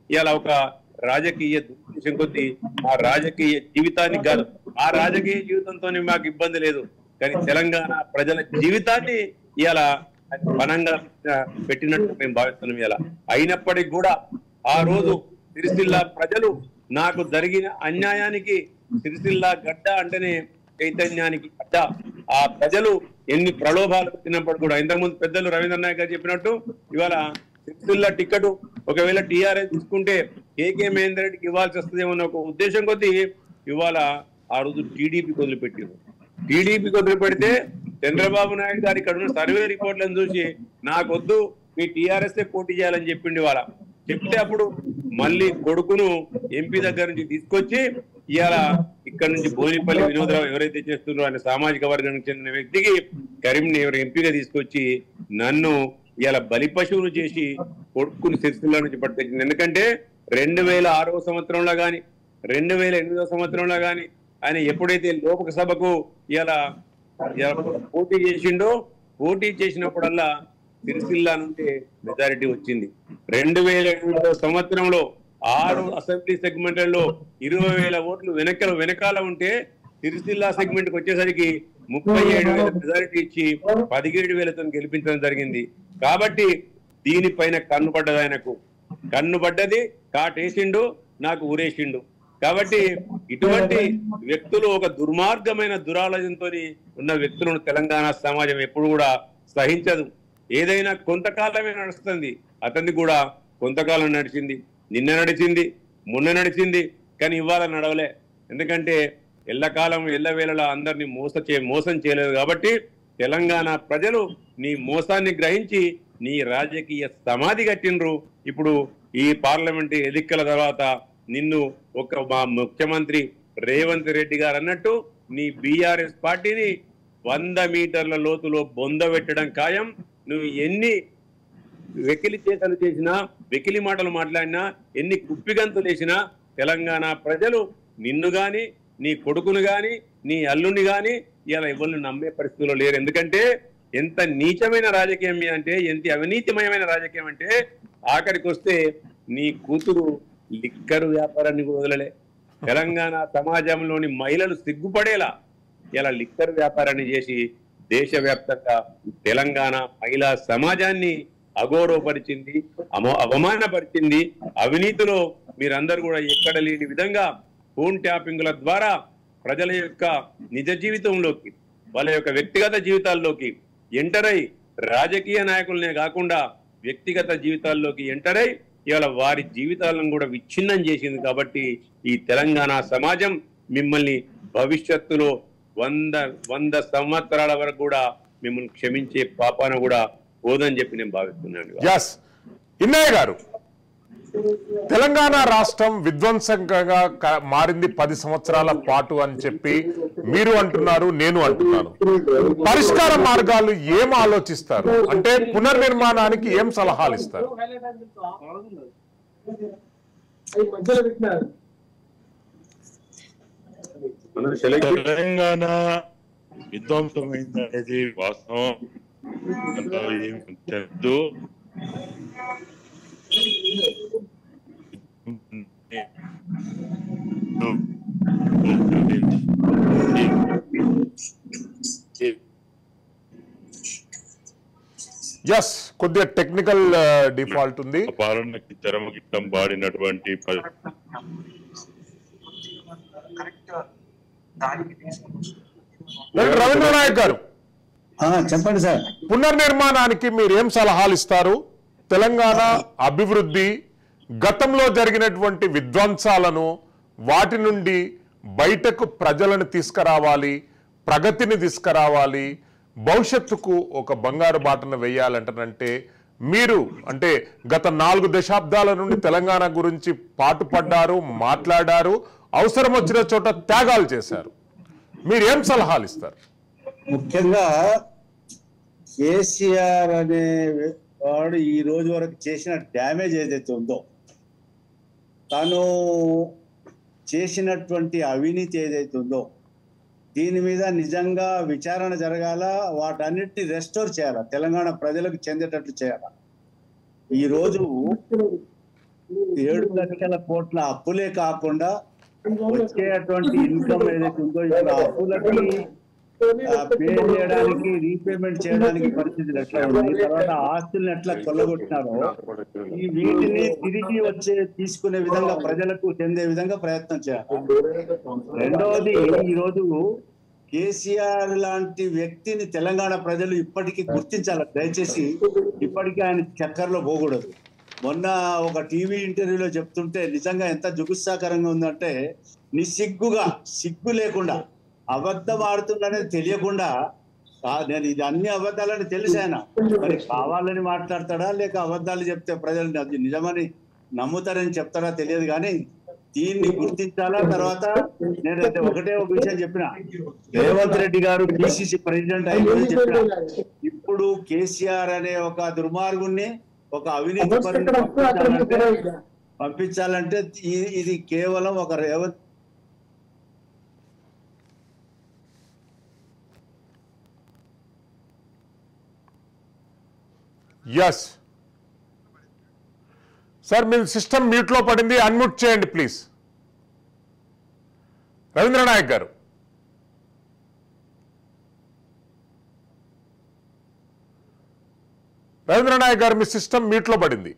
ఇవాళ ఒక రాజకీయ దురుద్దేశం కొద్దీ ఆ రాజకీయ జీవితానికి కాదు ఆ రాజకీయ జీవితంతో మాకు ఇబ్బంది లేదు కానీ తెలంగాణ ప్రజల జీవితాన్ని ఇవాళ బలంగా పెట్టినట్టు మేము భావిస్తున్నాం ఇలా అయినప్పటికీ కూడా ఆ రోజు సిరిసిల్ల ప్రజలు నాకు జరిగిన అన్యాయానికి సిరిసిల్ల గడ్డ అంటేనే చైతన్యానికి గడ్డ ఆ ప్రజలు ఎన్ని ప్రలోభాలు పెట్టినప్పుడు కూడా ఇంతకుముందు పెద్దలు రవీంద్ర నాయక్ గారు చెప్పినట్టు ఇవాళ సిరిసిల్ల టికెట్ ఒకవేళ టీఆర్ఎస్ తీసుకుంటే కేకే మహేందర్ రెడ్డికి ఇవ్వాల్సి వస్తుందేమో అన్న ఒక ఉద్దేశం కొద్దీ ఇవాళ ఆ రోజు టీడీపీకి వదిలిపెట్టారు టీడీపీకి వదిలిపెడితే చంద్రబాబు నాయుడు గారు ఇక్కడ ఉన్న సర్వే రిపోర్ట్లను చూసి నాకొద్దు మీ టీఆర్ఎస్ పోటీ చేయాలని చెప్పిండి వాళ్ళ చెప్తే అప్పుడు మళ్ళీ కొడుకును ఎంపీ దగ్గర నుంచి తీసుకొచ్చి ఇవాళ ఇక్కడ నుంచి బోనిపల్లి వినోదరావు ఎవరైతే చేస్తున్నారో ఆయన సామాజిక వర్గానికి చెందిన వ్యక్తికి కరీంనగర్ ఎంపీగా తీసుకొచ్చి నన్ను ఇవాళ బలి పశువులు చేసి కొడుకుని సిరిసిల్ల నుంచి పట్టుకొచ్చింది ఎందుకంటే రెండు వేల ఆరవ సంవత్సరంలో గాని రెండు వేల ఎనిమిదవ సంవత్సరంలో గాని ఆయన ఎప్పుడైతే లోక సభకు ఇలా పోటీ చేసిండో పోటీ చేసినప్పుడల్లా సిరిసిల్ల నుండి మెజారిటీ వచ్చింది రెండు వేల ఎనిమిదవ సంవత్సరంలో ఆరు అసెంబ్లీ సెగ్మెంట్లలో ఇరవై వేల ఓట్లు వెనక వెనకాల ఉంటే సిరిసిల్ల సెగ్మెంట్ వచ్చేసరికి ముప్పై ఏడు వేల మెజారిటీ ఇచ్చి పదిహేడు వేలతో గెలిపించడం జరిగింది కాబట్టి దీనిపైన కన్ను పడ్డది ఆయనకు కన్ను పడ్డది కాటేసిండు నాకు ఊరేసిండు కాబట్టి ఇటువంటి వ్యక్తులు ఒక దుర్మార్గమైన దురాలోచనతో ఉన్న వ్యక్తులను తెలంగాణ సమాజం ఎప్పుడు కూడా సహించదు ఏదైనా కొంతకాలమే నడుస్తుంది అతన్ని కూడా కొంతకాలం నడిచింది నిన్న నడిచింది మొన్న నడిచింది కానీ ఇవాళ నడవలే ఎందుకంటే ఎల్లకాలం ఎల్లవేళలా అందరినీ మోస చే మోసం చేయలేదు కాబట్టి తెలంగాణ ప్రజలు నీ మోసాన్ని గ్రహించి నీ రాజకీయ సమాధి కట్టిండ్రు ఇప్పుడు ఈ పార్లమెంట్ ఎన్నికల తర్వాత నిన్ను ఒక మా ముఖ్యమంత్రి రేవంత్ రెడ్డి గారు అన్నట్టు నీ బీఆర్ఎస్ పార్టీని వంద మీటర్ల లోతులో బొందబెట్టడం ఖాయం నువ్వు ఎన్ని వెకిలి చేతలు చేసినా వెకిలి మాటలు మాట్లాడినా ఎన్ని కుప్పిగంతులు వేసినా తెలంగాణ ప్రజలు నిన్ను గాని నీ కొడుకును గాని నీ అల్లుని గాని ఇలా ఎవరిని నమ్మే పరిస్థితిలో లేరు ఎందుకంటే ఎంత నీచమైన రాజకీయం మీ అంటే ఎంత అవినీతిమయమైన రాజకీయం అంటే ఆఖరికి వస్తే నీ కూతురు లిక్కరు వ్యాపారాన్ని కూడా వదలలే తెలంగాణ సమాజంలోని మహిళలు సిగ్గుపడేలా ఇలా లిక్కర్ వ్యాపారాన్ని చేసి దేశవ్యాప్తంగా తెలంగాణ మహిళా సమాజాన్ని అగౌరవపరిచింది అమో అవమానపరిచింది అవినీతిలో మీరందరూ కూడా ఎక్కడ లేని విధంగా ఫోన్ ట్యాపింగ్ల ద్వారా ప్రజల యొక్క నిజ జీవితంలోకి వాళ్ళ యొక్క వ్యక్తిగత జీవితాల్లోకి ఎంటర్ అయి రాజకీయ నాయకులనే కాకుండా వ్యక్తిగత జీవితాల్లోకి ఎంటర్ అయి ఇవాళ వారి జీవితాలను కూడా విచ్ఛిన్నం చేసింది కాబట్టి ఈ తెలంగాణ సమాజం మిమ్మల్ని భవిష్యత్తులో వంద వంద సంవత్సరాల వరకు కూడా మిమ్మల్ని క్షమించే పాపాన కూడా పోదని చెప్పి నేను భావిస్తున్నాను ఎస్ ఇన్నయ్య గారు తెలంగాణ రాష్ట్రం విధ్వంసంగా క- మారింది పది సంవత్సరాల పాటు అని చెప్పి మీరు అంటున్నారు నేను అంటున్నాను పరిష్కార మార్గాలు ఏం ఆలోచిస్తారు అంటే పునర్నిర్మాణానికి ఏం సలహాలు ఇస్తారు అది మధ్యలో పెట్టినారు మనం సెలెక్ట్ తెలంగాణ విధ్వంసమైంది అనేది వాస్తవం అందులో ఏం చెప్తూ ఎస్ కొద్దిగా టెక్నికల్ డిఫాల్ట్ ఉంది పాలనకి తెరమగిట్టం పాడినటువంటి ప- రవీంద్ర నాయక్ గారు ఆ, చెప్పండి సార్ పునర్నిర్మాణానికి మీరు ఏం సలహాలు ఇస్తారు తెలంగాణ అభివృద్ధి గతంలో జరిగినటువంటి విధ్వంసాలను వాటి నుండి బయటకు ప్రజలను తీసుకురావాలి ప్రగతిని తీసుకురావాలి భవిష్యత్తుకు ఒక బంగారు బాటను వేయాలంటానంటే మీరు అంటే గత నాలుగు దశాబ్దాల నుండి తెలంగాణ గురించి పాటుపడ్డారు మాట్లాడారు అవసరం వచ్చిన చోట త్యాగాలు చేశారు మీరు ఏం సలహాలు ఇస్తారు ముఖ్యంగా కేసీఆర్ అనే వాడు ఈ రోజు వరకు చేసిన డ్యామేజ్ ఏదైతే ఉందో తను చేసినటువంటి అవినీతి ఏదైతే ఉందో దీని మీద నిజంగా విచారణ జరగాల వాటన్నిటిని రెస్టోర్ చేయాల తెలంగాణ ప్రజలకు చెందేటట్లు చేయాల ఈ రోజు ఏడు లక్షల కోట్ల అప్పులే కాకుండా వచ్చేటువంటి ఇన్కమ్ ఏదైతే ఉందో ఇప్పుడు ఆ అప్పులకి పే చేయడానికి రీపేమెంట్ చేయడానికి పరిస్థితులు ఎట్లా ఉంది తర్వాత ఆస్తులను ఎట్లా కొల్లగొట్టినారో ఈ వీటిని తిరిగి వచ్చే తీసుకునే విధంగా ప్రజలకు చెందే విధంగా ప్రయత్నం చేయాలి రెండవది ఈ రోజు కేసీఆర్ లాంటి వ్యక్తిని తెలంగాణ ప్రజలు ఇప్పటికీ గుర్తించాలి దయచేసి ఇప్పటికీ ఆయన చక్కర్లో పోకూడదు మొన్న ఒక టీవీ ఇంటర్వ్యూలో చెప్తుంటే నిజంగా ఎంత జుగుత్సాకరంగా ఉందంటే నిస్సిగ్గుగా సిగ్గు లేకుండా అబద్ధం ఆడుతుందనేది తెలియకుండా "ఆ, నేను ఇది అన్ని అబద్ధాలని తెలుసు ఆయన మరి కావాలని మాట్లాడతాడా లేక అబద్ధాలు చెప్తే ప్రజలు అది నిజమని నమ్ముతారని చెప్తారా తెలియదు కానీ దీన్ని గుర్తించాలా తర్వాత నేనైతే ఒకటే ఒక విషయం చెప్పిన రేవంత్ రెడ్డి గారు పిసిసి ప్రెసిడెంట్ అయిన చెప్పిన ఇప్పుడు కేసీఆర్ అనే ఒక దుర్మార్గుణ్ణి ఒక అవినీతి పరుని పంపించాలంటే పంపించాలంటే ఈ- ఇది కేవలం ఒక రేవంత్ ఎస్ సార్ మీ సిస్టమ్ మ్యూట్లో పడింది అన్మ్యూట్ చేయండి ప్లీజ్ రవీంద్ర నాయక్ గారు రవీంద్ర నాయక్ గారు మీ సిస్టమ్ మ్యూట్లో పడింది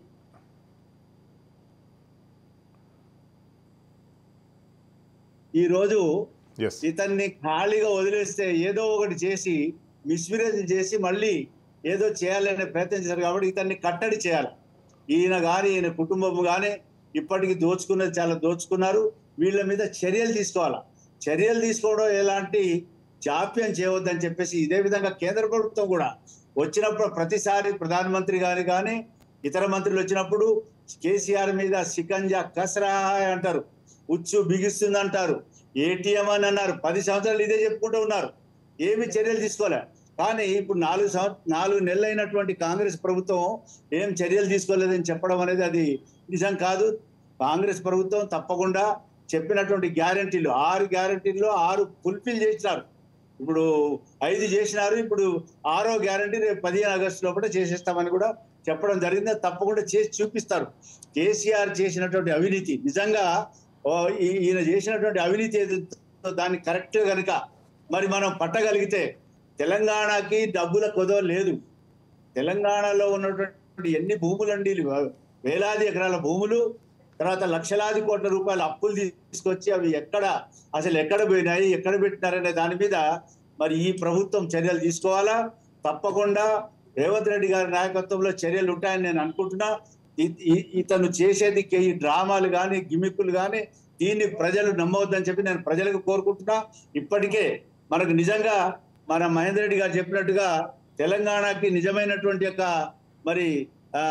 ఈ రోజు ఎస్ ఇతన్ని ఖాళీగా వదిలేస్తే ఏదో ఒకటి చేసి మిస్విరేజ్ చేసి మళ్ళీ ఏదో చేయాలనే ప్రయత్నం చేశారు కాబట్టి ఇతన్ని కట్టడి చేయాలి ఈయన కానీ ఈయన కుటుంబం కానీ ఇప్పటికి దోచుకున్నది చాలా దోచుకున్నారు వీళ్ళ మీద చర్యలు తీసుకోవాలా చర్యలు తీసుకోవడం ఎలాంటి జాప్యం చేయవద్దని చెప్పేసి ఇదే విధంగా కేంద్ర ప్రభుత్వం కూడా వచ్చినప్పుడు ప్రతిసారి ప్రధానమంత్రి గారు కానీ ఇతర మంత్రులు వచ్చినప్పుడు కేసీఆర్ మీద సికంజా కసరా అంటారు ఉచ్చు బిగిస్తుంది అంటారు ఏటీఎం అని అన్నారు పది సంవత్సరాలు ఇదే చెప్పుకుంటూ ఉన్నారు ఏమి చర్యలు తీసుకోలే కానీ ఇప్పుడు నాలుగు సంవత్సరం నాలుగు నెలలు అయినటువంటి కాంగ్రెస్ ప్రభుత్వం ఏం చర్యలు తీసుకోలేదని చెప్పడం అనేది అది నిజం కాదు కాంగ్రెస్ ప్రభుత్వం తప్పకుండా చెప్పినటువంటి గ్యారంటీలు ఆరు గ్యారంటీల్లో ఆరు ఫుల్ఫిల్ చేసినారు ఇప్పుడు ఐదు చేసినారు ఇప్పుడు ఆరో గ్యారంటీ రేపు పదిహేను ఆగస్టు లోపల చేసేస్తామని కూడా చెప్పడం జరిగింది అది తప్పకుండా చేసి చూపిస్తారు కేసీఆర్ చేసినటువంటి అవినీతి నిజంగా ఓ, ఈ- ఈయన చేసినటువంటి అవినీతి ఏదైతే దాన్ని కరెక్ట్ కనుక మరి మనం పట్టగలిగితే తెలంగాణకి డబ్బుల కొదవ లేదు తెలంగాణలో ఉన్నటువంటి ఎన్ని భూములండి వేలాది ఎకరాల భూములు తర్వాత లక్షలాది కోట్ల రూపాయల అప్పులు తీసుకొచ్చి అవి ఎక్కడ అసలు ఎక్కడ పోయినాయి ఎక్కడ పెట్టినారనే దాని మీద మరి ఈ ప్రభుత్వం చర్యలు తీసుకోవాలా తప్పకుండా రేవంత్ రెడ్డి గారి నాయకత్వంలో చర్యలు ఉంటాయని నేను అనుకుంటున్నా ఇ- ఇ- ఇతను చేసేది కే- ఈ డ్రామాలు కానీ గిమిక్కులు కానీ దీన్ని ప్రజలు నమ్మవద్దని చెప్పి నేను ప్రజలకు కోరుకుంటున్నా ఇప్పటికే మనకు నిజంగా మన మహేందర్ రెడ్డి గారు చెప్పినట్టుగా తెలంగాణకి నిజమైనటువంటి యొక్క మరి ఆ,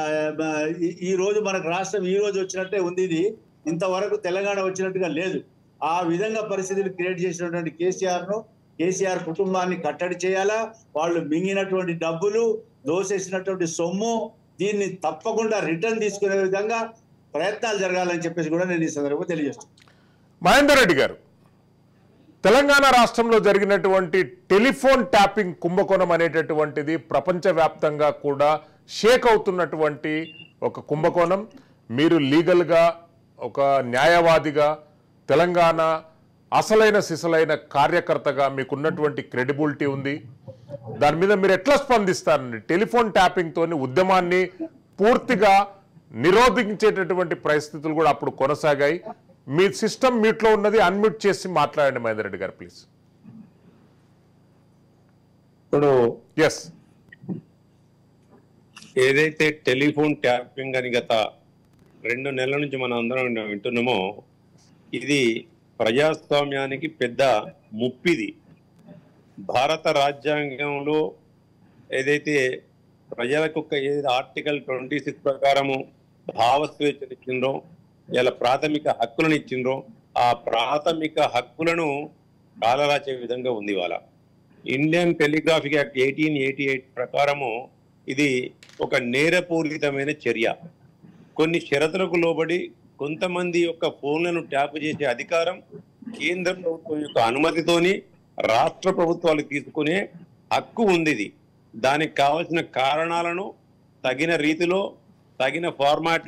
ఈ- ఈ రోజు మనకు రాష్ట్రం ఈ రోజు వచ్చినట్టే ఉంది ఇది ఇంతవరకు తెలంగాణ వచ్చినట్టుగా లేదు ఆ విధంగా పరిస్థితులు క్రియేట్ చేసినటువంటి కేసీఆర్ ను కేసీఆర్ కుటుంబాన్ని కట్టడి చేయాలా వాళ్ళు మింగినటువంటి డబ్బులు దోసేసినటువంటి సొమ్ము దీన్ని తప్పకుండా రిటర్న్ తీసుకునే విధంగా ప్రయత్నాలు జరగాలని చెప్పేసి కూడా నేను ఈ సందర్భంగా తెలియజేస్తాను మహేందర్ రెడ్డి గారు తెలంగాణ రాష్ట్రంలో జరిగినటువంటి టెలిఫోన్ ట్యాపింగ్ కుంభకోణం అనేటటువంటిది ప్రపంచవ్యాప్తంగా కూడా షేక్ అవుతున్నటువంటి ఒక కుంభకోణం మీరు లీగల్గా ఒక న్యాయవాదిగా తెలంగాణ అసలైన సిసలైన కార్యకర్తగా మీకున్నటువంటి క్రెడిబిలిటీ ఉంది దాని మీద మీరు ఎట్లా స్పందిస్తారండి టెలిఫోన్ ట్యాపింగ్ తోని ఉద్యమాన్ని పూర్తిగా నిరోధించేటటువంటి పరిస్థితులు కూడా అప్పుడు కొనసాగాయి మీ సిస్టమ్ మ్యూట్లో ఉన్నది అన్మ్యూట్ చేసి మాట్లాడండి మహేందర్ రెడ్డి గారు ప్లీజ్ ఇప్పుడు ఎస్ ఏదైతే టెలిఫోన్ ట్యాపింగ్ అని గత రెండు నెలల నుంచి మనం అందరం వింటున్నామో ఇది ప్రజాస్వామ్యానికి పెద్ద ముప్పిది భారత రాజ్యాంగంలో ఏదైతే ప్రజలకు ఒక ఏదైతే ఆర్టికల్ ట్వంటీ సిక్స్ ప్రకారము భావ స్వేచ్ఛను ఇచ్చిండ్రో ఇలా ప్రాథమిక హక్కులను ఇచ్చిండ్రో ఆ ప్రాథమిక హక్కులను కాలరాచే విధంగా ఉంది ఇవాళ Indian telegraphic act eighteen eighty eight ప్రకారము ఇది ఒక నేరపూరితమైన చర్య కొన్ని షరతులకు లోబడి కొంతమంది యొక్క ఫోన్లను ట్యాప్ చేసే అధికారం కేంద్ర ప్రభుత్వం యొక్క అనుమతితోని రాష్ట్ర ప్రభుత్వాలు తీసుకునే హక్కు ఉంది ఇది దానికి కావలసిన కారణాలను తగిన రీతిలో తగిన ఫార్మాట్ లో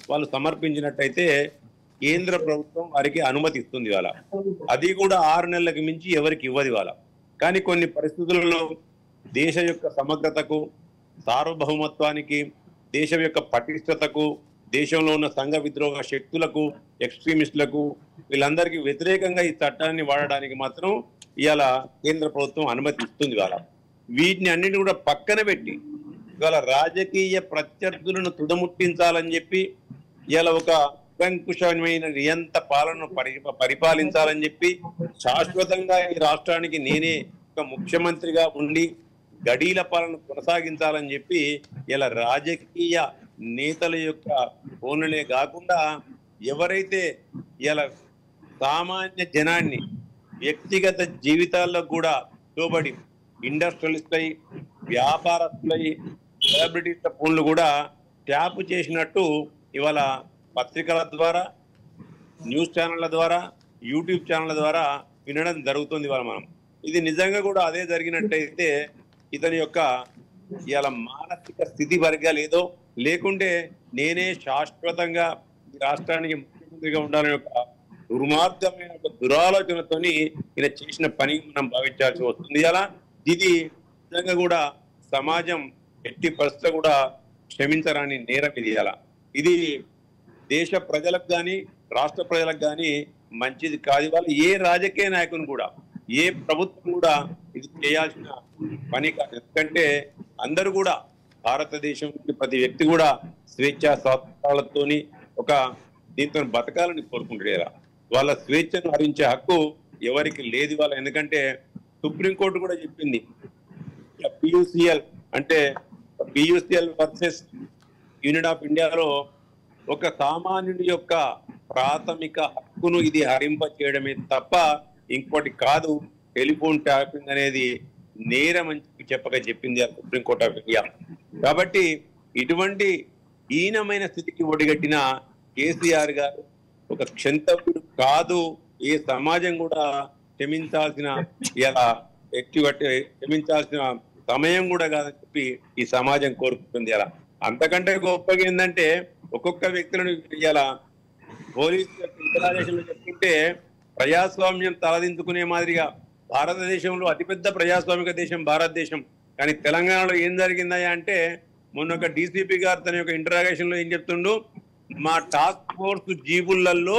వాళ్ళు సమర్పించినట్టయితే కేంద్ర ప్రభుత్వం వారికి అనుమతి ఇస్తుంది ఇవాళ అది కూడా ఆరు నెలలకు మించి ఎవరికి ఇవ్వదు ఇవాళ కానీ కొన్ని పరిస్థితులలో దేశం యొక్క సమగ్రతకు సార్వభౌమత్వానికి దేశం యొక్క పటిష్టతకు దేశంలో ఉన్న సంఘ విద్రోహ శక్తులకు ఎక్స్ట్రీమిస్టులకు వీళ్ళందరికీ వ్యతిరేకంగా ఈ చట్టాన్ని వాడడానికి మాత్రం ఇవాళ కేంద్ర ప్రభుత్వం అనుమతి ఇస్తుంది ఇవాళ వీటిని అన్నిటిని కూడా పక్కన పెట్టి ఇవాళ రాజకీయ ప్రత్యర్థులను తుదముట్టించాలని చెప్పి ఇవాళ ఒక నిరంకుశమైన నియంత పాలన పరి పరిపాలించాలని చెప్పి శాశ్వతంగా ఈ రాష్ట్రానికి నేనే ఒక ముఖ్యమంత్రిగా ఉండి గడీల పాలన కొనసాగించాలని చెప్పి ఇలా రాజకీయ నేతల యొక్క ఫోన్లే కాకుండా ఎవరైతే ఇలా సామాన్య జనాన్ని వ్యక్తిగత జీవితాల్లో కూడా లోబడి ఇండస్ట్రియలిస్ట్ అయి వ్యాపారస్తులై సెలబ్రిటీల ఫోన్లు కూడా ట్యాప్ చేసినట్టు ఇవాళ పత్రికల ద్వారా న్యూస్ ఛానళ్ళ ద్వారా యూట్యూబ్ ఛానళ్ళ ద్వారా వినడం జరుగుతుంది ఇవాళ మనం ఇది నిజంగా కూడా అదే జరిగినట్టయితే ఇతని యొక్క ఇవాళ మానసిక స్థితి వర్గాలు ఏదో లేకుంటే నేనే శాశ్వతంగా ఈ రాష్ట్రానికి ముఖ్యమంత్రిగా ఉండాలని ఒక దుర్మార్గమైన ఒక దురాలోచనతోని ఈయన చేసిన పని మనం భావించాల్సి వస్తుంది అలా ఇది నిజంగా కూడా సమాజం ఎట్టి పరిస్థితి కూడా క్షమించరాని నేరం ఇది అలా ఇది దేశ ప్రజలకు కానీ రాష్ట్ర ప్రజలకు కానీ మంచిది కాదు వాళ్ళు ఏ రాజకీయ నాయకుని కూడా ఏ ప్రభుత్వం కూడా ఇది చేయాల్సిన పని కాదు ఎందుకంటే అందరూ కూడా భారతదేశం ప్రతి వ్యక్తి కూడా స్వేచ్ఛ స్వాతంత్రాలతోని ఒక దీంతో బతకాలని కోరుకుంటారు వాళ్ళ స్వేచ్ఛను హరించే హక్కు ఎవరికి లేదు వాళ్ళ ఎందుకంటే సుప్రీంకోర్టు కూడా చెప్పింది పియూసిఎల్ అంటే పియూసిఎల్ వర్సెస్ యూనిట్ ఆఫ్ ఇండియాలో ఒక సామాన్యుడి యొక్క ప్రాథమిక హక్కును ఇది హరింప చేయడమే తప్ప ఇంకోటి కాదు టెలిఫోన్ ట్యాపింగ్ అనేది నేరం అని చెప్పి చెప్పక చెప్పింది ఆ సుప్రీంకోర్టు ఆఫ్ ఇండియా కాబట్టి ఇటువంటి హీనమైన స్థితికి ఒడిగట్టిన కేసీఆర్ గారు ఒక క్షంతవ్యుడు కాదు ఏ సమాజం కూడా క్షమించాల్సిన ఇలా ఎక్కువ క్షమించాల్సిన సమయం కూడా కాదని చెప్పి ఈ సమాజం కోరుకుంటుంది అలా అంతకంటే గొప్పగా ఏంటంటే ఒక్కొక్క వ్యక్తులను ఇలా పోలీసు ఇంటరాగేషన్లో చెప్తుంటే ప్రజాస్వామ్యం తలదించుకునే మాదిరిగా భారతదేశంలో అతిపెద్ద ప్రజాస్వామిక దేశం భారతదేశం కానీ తెలంగాణలో ఏం జరిగిందా అంటే మొన్న ఒక డీసీపీ గారు తన యొక్క ఇంటరాగేషన్ లో ఏం చెప్తుండు మా టాస్క్ ఫోర్స్ జీబులలో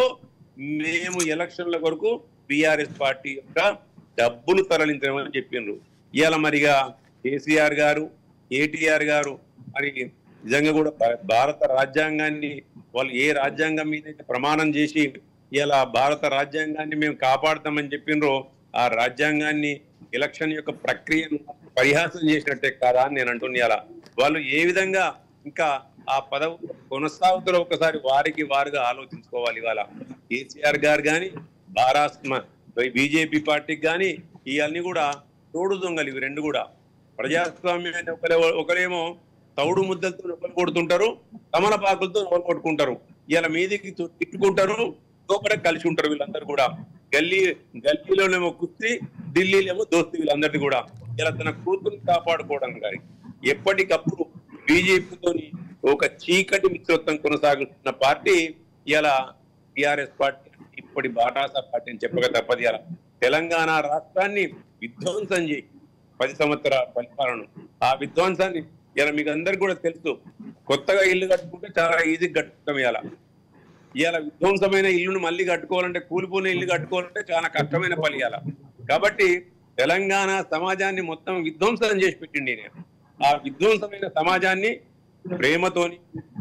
మేము ఎలక్షన్ల కొరకు బీఆర్ఎస్ పార్టీ యొక్క డబ్బులు తరలించమని చెప్పిండ్రు ఇవాళ మరిగా కేసీఆర్ గారు కేటీఆర్ గారు మరి నిజంగా కూడా భా- భారత రాజ్యాంగాన్ని వాళ్ళు ఏ రాజ్యాంగం మీద అయితే ప్రమాణం చేసి ఇలా భారత రాజ్యాంగాన్ని మేము కాపాడుతామని చెప్పినరో ఆ రాజ్యాంగాన్ని ఎలక్షన్ యొక్క ప్రక్రియను పరిహాసం చేసినట్టే కాదా అని నేను అంటున్నా ఇలా వాళ్ళు ఏ విధంగా ఇంకా ఆ పదవి కొనసాగుతారో ఒకసారి వారికి వారుగా ఆలోచించుకోవాలి ఇవాళ కేసీఆర్ గారు కానీ భారాస్మ బీజేపీ పార్టీకి కానీ ఇవన్నీ కూడా తోడు దొంగలు ఇవి రెండు కూడా ప్రజాస్వామ్యాన్ని ఒకరే ఒకరేమో తౌడు ముద్దలతో ఒకరు కొడుతుంటారు తమలపాకులతో ఒకరు కొట్టుకుంటారు ఇలా మీదికి తో- తిట్టుకుంటారు లోపల కలిసి ఉంటారు వీళ్ళందరూ కూడా గల్లీ గల్లీలోనేమో కుస్తీ ఢిల్లీలోనేమో దోస్తీ వీళ్ళందరినీ కూడా ఇలా తన కూతురుని కాపాడుకోవడం కానీ ఎప్పటికప్పుడు బీజేపీతోని ఒక చీకటి మిత్రత్వం కొనసాగుతున్న పార్టీ ఇలా టిఆర్ఎస్ పార్టీ ఇప్పటి బాటాసా పార్టీ అని చెప్పక తప్పది ఇలా తెలంగాణ రాష్ట్రాన్ని విధ్వంసం చేయి పది సంవత్సరాల పరిపాలన ఆ విధ్వంసాన్ని ఇలా మీకు అందరికి కూడా తెలుసు కొత్తగా ఇల్లు కట్టుకుంటే చాలా ఈజీ కట్టుకుంటాం ఇలా ఇవాళ విధ్వంసమైన ఇల్లును మళ్ళీ కట్టుకోవాలంటే కూలిపోయిన ఇల్లు కట్టుకోవాలంటే చాలా కష్టమైన పని ఇవాళ కాబట్టి తెలంగాణ సమాజాన్ని మొత్తం విధ్వంసం చేసి పెట్టిండి నేను ఆ విధ్వంసమైన సమాజాన్ని ప్రేమతోని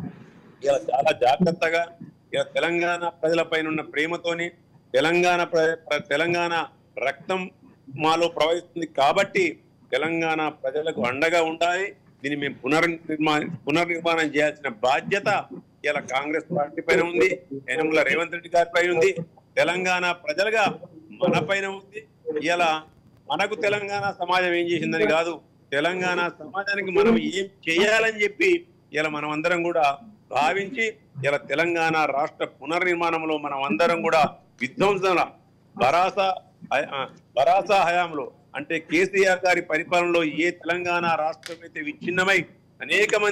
ఇలా చాలా జాగ్రత్తగా ఇలా తెలంగాణ ప్రజలపైన ఉన్న ప్రేమతోని తెలంగాణ ప్ర- ప్ర- తెలంగాణ రక్తం మాలో ప్రవహిస్తుంది కాబట్టి తెలంగాణ ప్రజలకు అండగా ఉండాలి దీన్ని మేము పునర్నిర్మా పునర్నిర్మాణం చేయాల్సిన బాధ్యత ఇలా కాంగ్రెస్ పార్టీ పైన ఉంది యనమల రేవంత్ రెడ్డి గారి పైన ఉంది తెలంగాణ ప్రజలుగా మన పైన ఉంది ఇలా మనకు తెలంగాణ సమాజం ఏం చేసిందని కాదు తెలంగాణ సమాజానికి మనం ఏం చేయాలని చెప్పి ఇలా మనం అందరం కూడా భావించి ఇలా తెలంగాణ రాష్ట్ర పునర్నిర్మాణంలో మనం అందరం కూడా విధ్వంసన భరాస ఆ, భరాస హయాంలో అంటే కేసీఆర్ గారి పరిపాలనలో ఏ తెలంగాణ రాష్ట్రం అయితే విచ్ఛిన్నమై అనేక మంది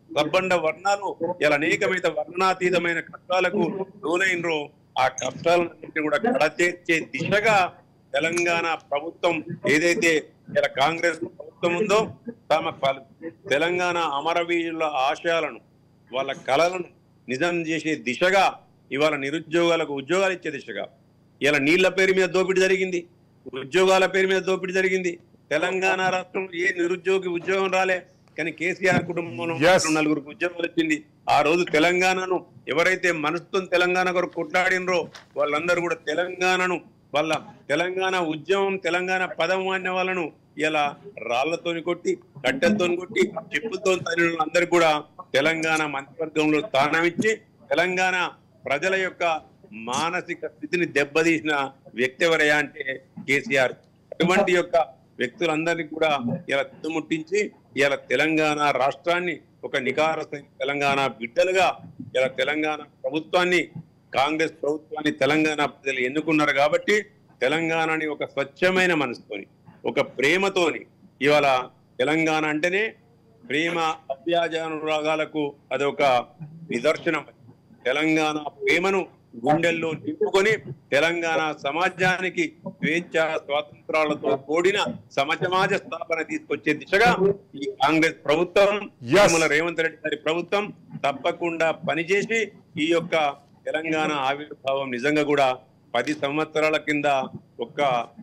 సబ్బండ వర్ణాలు ఇలా అనేకమైన వర్ణనాతీతమైన కష్టాలకు లోనైనరో ఆ కష్టాలన్నింటినీ కూడా కడతీర్చే దిశగా తెలంగాణ ప్రభుత్వం ఏదైతే ఇలా కాంగ్రెస్ ప్రభుత్వం ఉందో తమ ప- తెలంగాణ అమరవీరుల ఆశయాలను వాళ్ళ కళలను నిజం చేసే దిశగా ఇవాళ నిరుద్యోగాలకు ఉద్యోగాలు ఇచ్చే దిశగా ఇలా నీళ్ల పేరు మీద దోపిడీ జరిగింది ఉద్యోగాల పేరు మీద దోపిడీ జరిగింది తెలంగాణ రాష్ట్రంలో ఏ నిరుద్యోగి ఉద్యోగం రాలే కానీ కేసీఆర్ కుటుంబంలో Yes. నలుగురికి ఉద్యోగాలు వచ్చింది ఆ రోజు తెలంగాణను ఎవరైతే మనసుతో తెలంగాణ కొరకు కొట్లాడినరో వాళ్ళందరూ కూడా తెలంగాణను వాళ్ళ తెలంగాణ ఉద్యమం తెలంగాణ పదం అనే వాళ్ళను ఇలా రాళ్లతోని కొట్టి కట్టెలతోని కొట్టి చెప్పులతో తగిన అందరికి కూడా తెలంగాణ మంత్రివర్గంలో స్థానం ఇచ్చి తెలంగాణ ప్రజల యొక్క మానసిక స్థితిని దెబ్బతీసిన వ్యక్తి ఎవరయ్యా అంటే కేసీఆర్ అటువంటి యొక్క వ్యక్తులందరినీ కూడా ఇలా తుమ్ముట్టించి ఇలా తెలంగాణ రాష్ట్రాన్ని ఒక నికారసైన తెలంగాణ బిడ్డలుగా ఇలా తెలంగాణ ప్రభుత్వాన్ని కాంగ్రెస్ ప్రభుత్వాన్ని తెలంగాణ ప్రజలు ఎన్నుకున్నారు కాబట్టి తెలంగాణని ఒక స్వచ్ఛమైన మనసుతోని ఒక ప్రేమతోని ఇవాళ తెలంగాణ అంటేనే ప్రేమ అభ్యాజానురాగాలకు అదొక నిదర్శనం తెలంగాణ ప్రేమను గుండెల్లో నింపుకొని తెలంగాణ సమాజానికి స్వేచ్ఛ స్వాతంత్రాలతో కూడిన సమసమాజ స్థాపన తీసుకొచ్చే దిశగా ఈ కాంగ్రెస్ ప్రభుత్వం Yes. యనమల రేవంత్ రెడ్డి గారి ప్రభుత్వం తప్పకుండా పనిచేసి ఈ యొక్క తెలంగాణ ఆవిర్భావం నిజంగా కూడా పది సంవత్సరాల కింద ఒక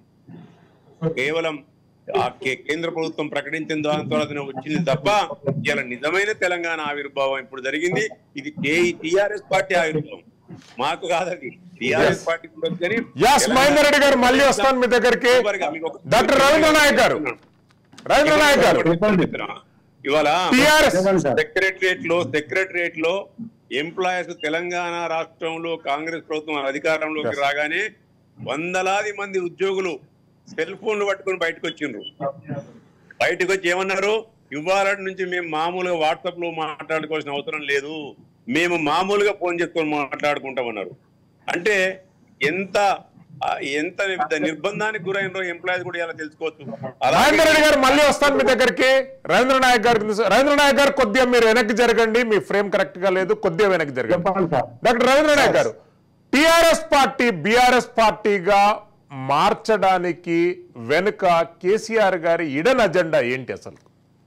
కేవలం ఆ కే- కేంద్ర ప్రభుత్వం ప్రకటించిన దాని తర్వాతనే వచ్చింది తప్ప ఇలా నిజమైన తెలంగాణ ఆవిర్భావం ఇప్పుడు జరిగింది ఇది టిఆర్ఎస్ పార్టీ ఆవిర్భావం మాకు కాదది టిఆర్ఎస్ పార్టీ కూడా వచ్చని యాస్ మహేందర్ రెడ్డి గారు మళ్ళీ వస్తాను మీ దగ్గరికి డాక్టర్ రవీంద్ర నాయక్ గారు రవీంద్ర నాయక్ గారు ఇవాళ టిఆర్ఎస్ చెప్పండి సార్ సెక్రటరియట్ లో సెక్రటరియట్ లో ఎంప్లాయీస్ తెలంగాణ రాష్ట్రంలో కాంగ్రెస్ ప్రభుత్వం అధికారంలోకి Yes. రాగానే వందలాది మంది ఉద్యోగులు సెల్ ఫోన్లు పట్టుకొని బయటకు వచ్చిండ్రు బయటకు వచ్చి ఏమన్నారు ఇవాళ నుంచి మేము మామూలుగా వాట్సాప్ లో మాట్లాడుకోవాల్సిన అవసరం లేదు మేము మామూలుగా ఫోన్ చేసుకొని మాట్లాడుకుంటామన్నారు అంటే ఎంత ఆ, ఎంత నిర్బంధానికి గురైనరో ఎంప్లాయీస్ కూడా ఇలా తెలుసుకోవచ్చు మహేందర్ రెడ్డి గారు మళ్ళీ వస్తాను మీ దగ్గరికి రవీంద్ర నాయక్ గారు రవీంద్ర నాయక్ గారు కొద్దిగా మీరు వెనక్కి జరగండి మీ ఫ్రేమ్ కరెక్ట్ గా లేదు కొద్దిగా వెనక్కి జరగండి చెప్పండి సార్ డాక్టర్ రవీంద్ర నాయక్ గారు టిఆర్ఎస్ పార్టీ బిఆర్ఎస్ పార్టీగా మార్చడానికి వెనుక కేసీఆర్ గారి ఇడన్ అజెండా ఏంటి అసలు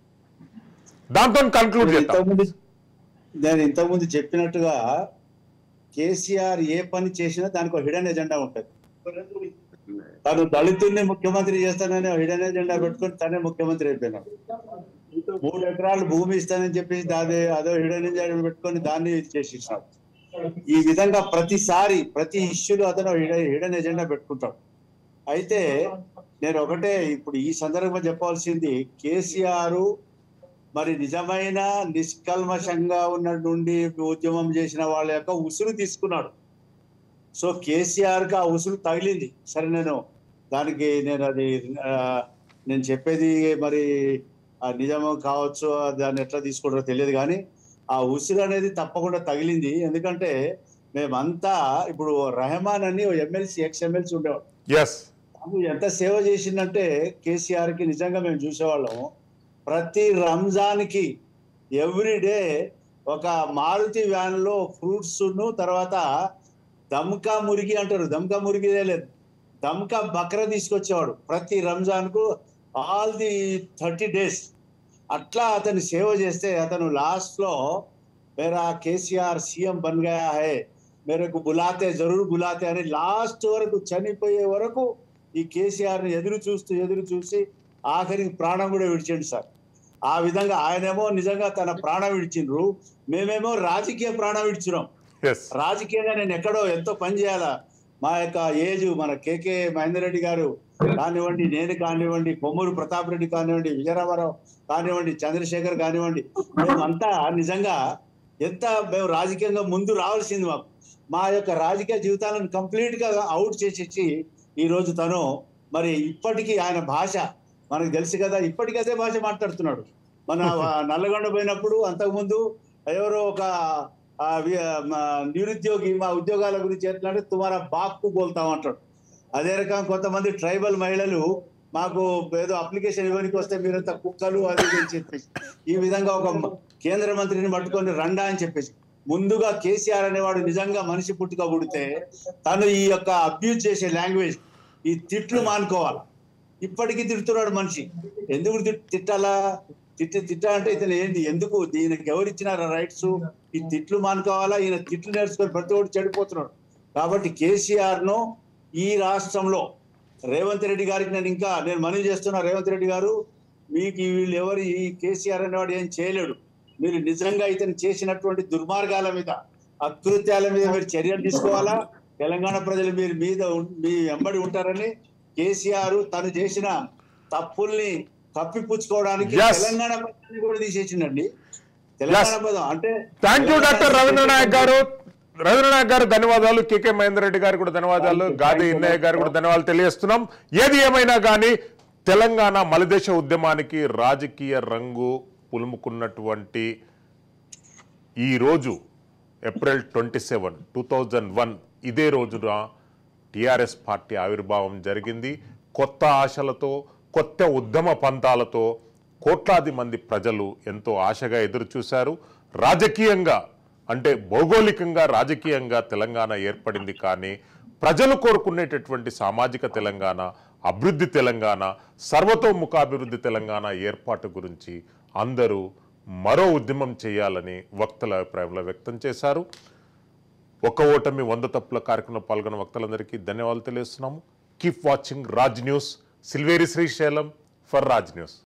దాంతో కన్క్లూడ్ చేద్దాం ఇంతకుముందు నేను ఇంతకుముందు చెప్పినట్టుగా కేసీఆర్ ఏ పని చేసినా దానికి ఒక హిడెన్ ఎజెండా ఉంటుంది తను దళితుల్ని ముఖ్యమంత్రి చేస్తానని హిడెన్ ఎజెండా పెట్టుకొని తనే ముఖ్యమంత్రి అయిపోయినాడు మూడు ఎకరాలు భూమి ఇస్తానని చెప్పేసి దాని అదో హిడెన్ ఎజెండా పెట్టుకొని దాన్ని చేసేసినాడు ఈ విధంగా ప్రతిసారి ప్రతి ఇష్యూలో అతను హిడెన్ ఎజెండా పెట్టుకుంటాడు అయితే నేను ఒకటే ఇప్పుడు ఈ సందర్భంగా చెప్పాల్సింది కేసీఆర్ మరి నిజమైన నిష్కల్మషంగా ఉన్న నుండి ఉద్యమం చేసిన వాళ్ళ యొక్క ఉసురు తీసుకున్నాడు సో కేసీఆర్ కి ఆ ఉసురు తగిలింది సరే నేను దానికి నేను అది ఆ, నేను చెప్పేది మరి ఆ నిజమో కావచ్చు దాన్ని ఎట్లా తీసుకుంటారో తెలియదు కానీ ఆ ఉసురు అనేది తప్పకుండా తగిలింది ఎందుకంటే మేమంతా ఇప్పుడు రెహమాన్ అని ఎమ్మెల్సీ ఎక్స్ ఎమ్మెల్సీ ఉండేవాడు ఎస్ బాబు ఎంత సేవ చేసిందంటే కేసీఆర్ కి నిజంగా మేము చూసేవాళ్ళం ప్రతి రంజాన్ కి ఎవ్రీ డే ఒక మారుతి వ్యాన్ లో ఫ్రూట్స్ ను తర్వాత దమ్కా మురిగి అంటారు దమ్కా మురిగిదే లేదు దమ్కా బక్ర తీసుకొచ్చేవాడు ప్రతి రంజాన్ కు ఆల్ ది థర్టీ డేస్ అట్లా అతను సేవ చేస్తే అతను లాస్ట్ లో మేరా కేసీఆర్ సీఎం బన్ గయా హై మేరకు బులాతే జరూర్ బులాతే అని లాస్ట్ వరకు చనిపోయే వరకు ఈ కేసీఆర్ ని ఎదురు చూస్తూ ఎదురు చూసి ఆఖరికి ప్రాణం కూడా విడిచండి సార్ ఆ విధంగా ఆయనేమో నిజంగా తన ప్రాణం విడిచిండ్రు మేమేమో రాజకీయ ప్రాణం విడిచినాం ఎస్ రాజకీయంగా నేను ఎక్కడో ఎంతో పని చేయాలా మా యొక్క ఏజ్ మన కేకే మహేందర్ రెడ్డి గారు కానివ్వండి నేను కానివ్వండి కొమ్మూరు ప్రతాప్ రెడ్డి కానివ్వండి విజయరామారావు కానివ్వండి చంద్రశేఖర్ కానివ్వండి మేమంతా నిజంగా ఎంత మేము రాజకీయంగా ముందు రావాల్సింది మాకు మా యొక్క రాజకీయ జీవితాలను కంప్లీట్ గా అవుట్ చేసేసి ఈ రోజు తను మరి ఇప్పటికీ ఆయన భాష మనకు తెలుసు కదా ఇప్పటికీ అదే భాష మాట్లాడుతున్నాడు మన నల్లగొండ పోయినప్పుడు అంతకుముందు ఎవరో ఒక ఆ వి- మా నిరుద్యోగి మా ఉద్యోగాల గురించి ఎట్లంటే తుమారా బాక్కు బోల్తాం అంటాడు అదే రకం కొంతమంది ట్రైబల్ మహిళలు మాకు ఏదో అప్లికేషన్ ఇవ్వడానికి వస్తే మీరంతా కుక్కలు అది ఇది అని చెప్పేసి ఈ విధంగా ఒక కేంద్ర మంత్రిని పట్టుకొని రండా అని చెప్పేసి ముందుగా కేసీఆర్ అనేవాడు నిజంగా మనిషి పుట్టుక పుడితే తను ఈ యొక్క అబ్యూజ్ చేసే లాంగ్వేజ్ ఈ తిట్లు మానుకోవాలి ఇప్పటికీ తిడుతున్నాడు మనిషి ఎందుకు తిట్- తిట్టాలా తిట్టి తిట్టాలంటే ఇతను ఏంటి ఎందుకు దీనికి ఎవరు ఇచ్చినారు రైట్స్ ఈ తిట్లు మానుకోవాలా ఈయన తిట్లు నేర్చుకొని ప్రతి ఒక్కటి చెడిపోతున్నాడు కాబట్టి కేసీఆర్ ను ఈ రాష్ట్రంలో రేవంత్ రెడ్డి గారికి నేను ఇంకా నేను మనవి చేస్తున్నా రేవంత్ రెడ్డి గారు మీకు ఈ వీళ్ళు ఎవరు ఈ కేసీఆర్ అనేవాడు ఏం చేయలేడు మీరు నిజంగా ఇతను చేసినటువంటి దుర్మార్గాల మీద అకృత్యాల మీద మీరు చర్యలు తీసుకోవాలా తెలంగాణ ప్రజలు మీరు మీద ఉం- మీ వెంబడి ఉంటారని కేసీఆర్ తను చేసిన తప్పుల్ని కప్పిపుచ్చుకోవడానికి Yes. తెలంగాణ ప్రజల్ని కూడా తీసేసిండండి తెలంగాణ ప్రజలు అంటే థ్యాంక్ యూ డాక్టర్ రవీంద్రనాయక్ గారు రవీంద్రనాయక్ గారు ధన్యవాదాలు కేకే మహేందర్ రెడ్డి గారు కూడా ధన్యవాదాలు Thank you, గాది thank you. ఇన్నయ్య గారు కూడా ధన్యవాదాలు తెలియజేస్తున్నాం ఏది ఏమైనా కానీ తెలంగాణ మలిదేశ ఉద్యమానికి రాజకీయ రంగు పులుముకున్నటువంటి ఈ రోజు April twenty seven two thousand one ఇదే రోజున టిఆర్ఎస్ పార్టీ ఆవిర్భావం జరిగింది కొత్త ఆశలతో కొత్త ఉద్యమ పంతాలతో కోట్లాది మంది ప్రజలు ఎంతో ఆశగా ఎదురు చూశారు రాజకీయంగా అంటే భౌగోళికంగా రాజకీయంగా తెలంగాణ ఏర్పడింది కానీ ప్రజలు కోరుకునేటటువంటి సామాజిక తెలంగాణ అభివృద్ధి తెలంగాణ సర్వతోముఖాభివృద్ధి తెలంగాణ ఏర్పాటు గురించి అందరూ మరో ఉద్యమం చేయాలని వక్తల అభిప్రాయంలో వ్యక్తం చేశారు ఒక ఓటమి వంద తప్పుల కార్యక్రమంలో పాల్గొన్న వక్తలందరికీ ధన్యవాదాలు తెలియజేస్తున్నాము keep watching Raj news Silveri Srisailam for Raj news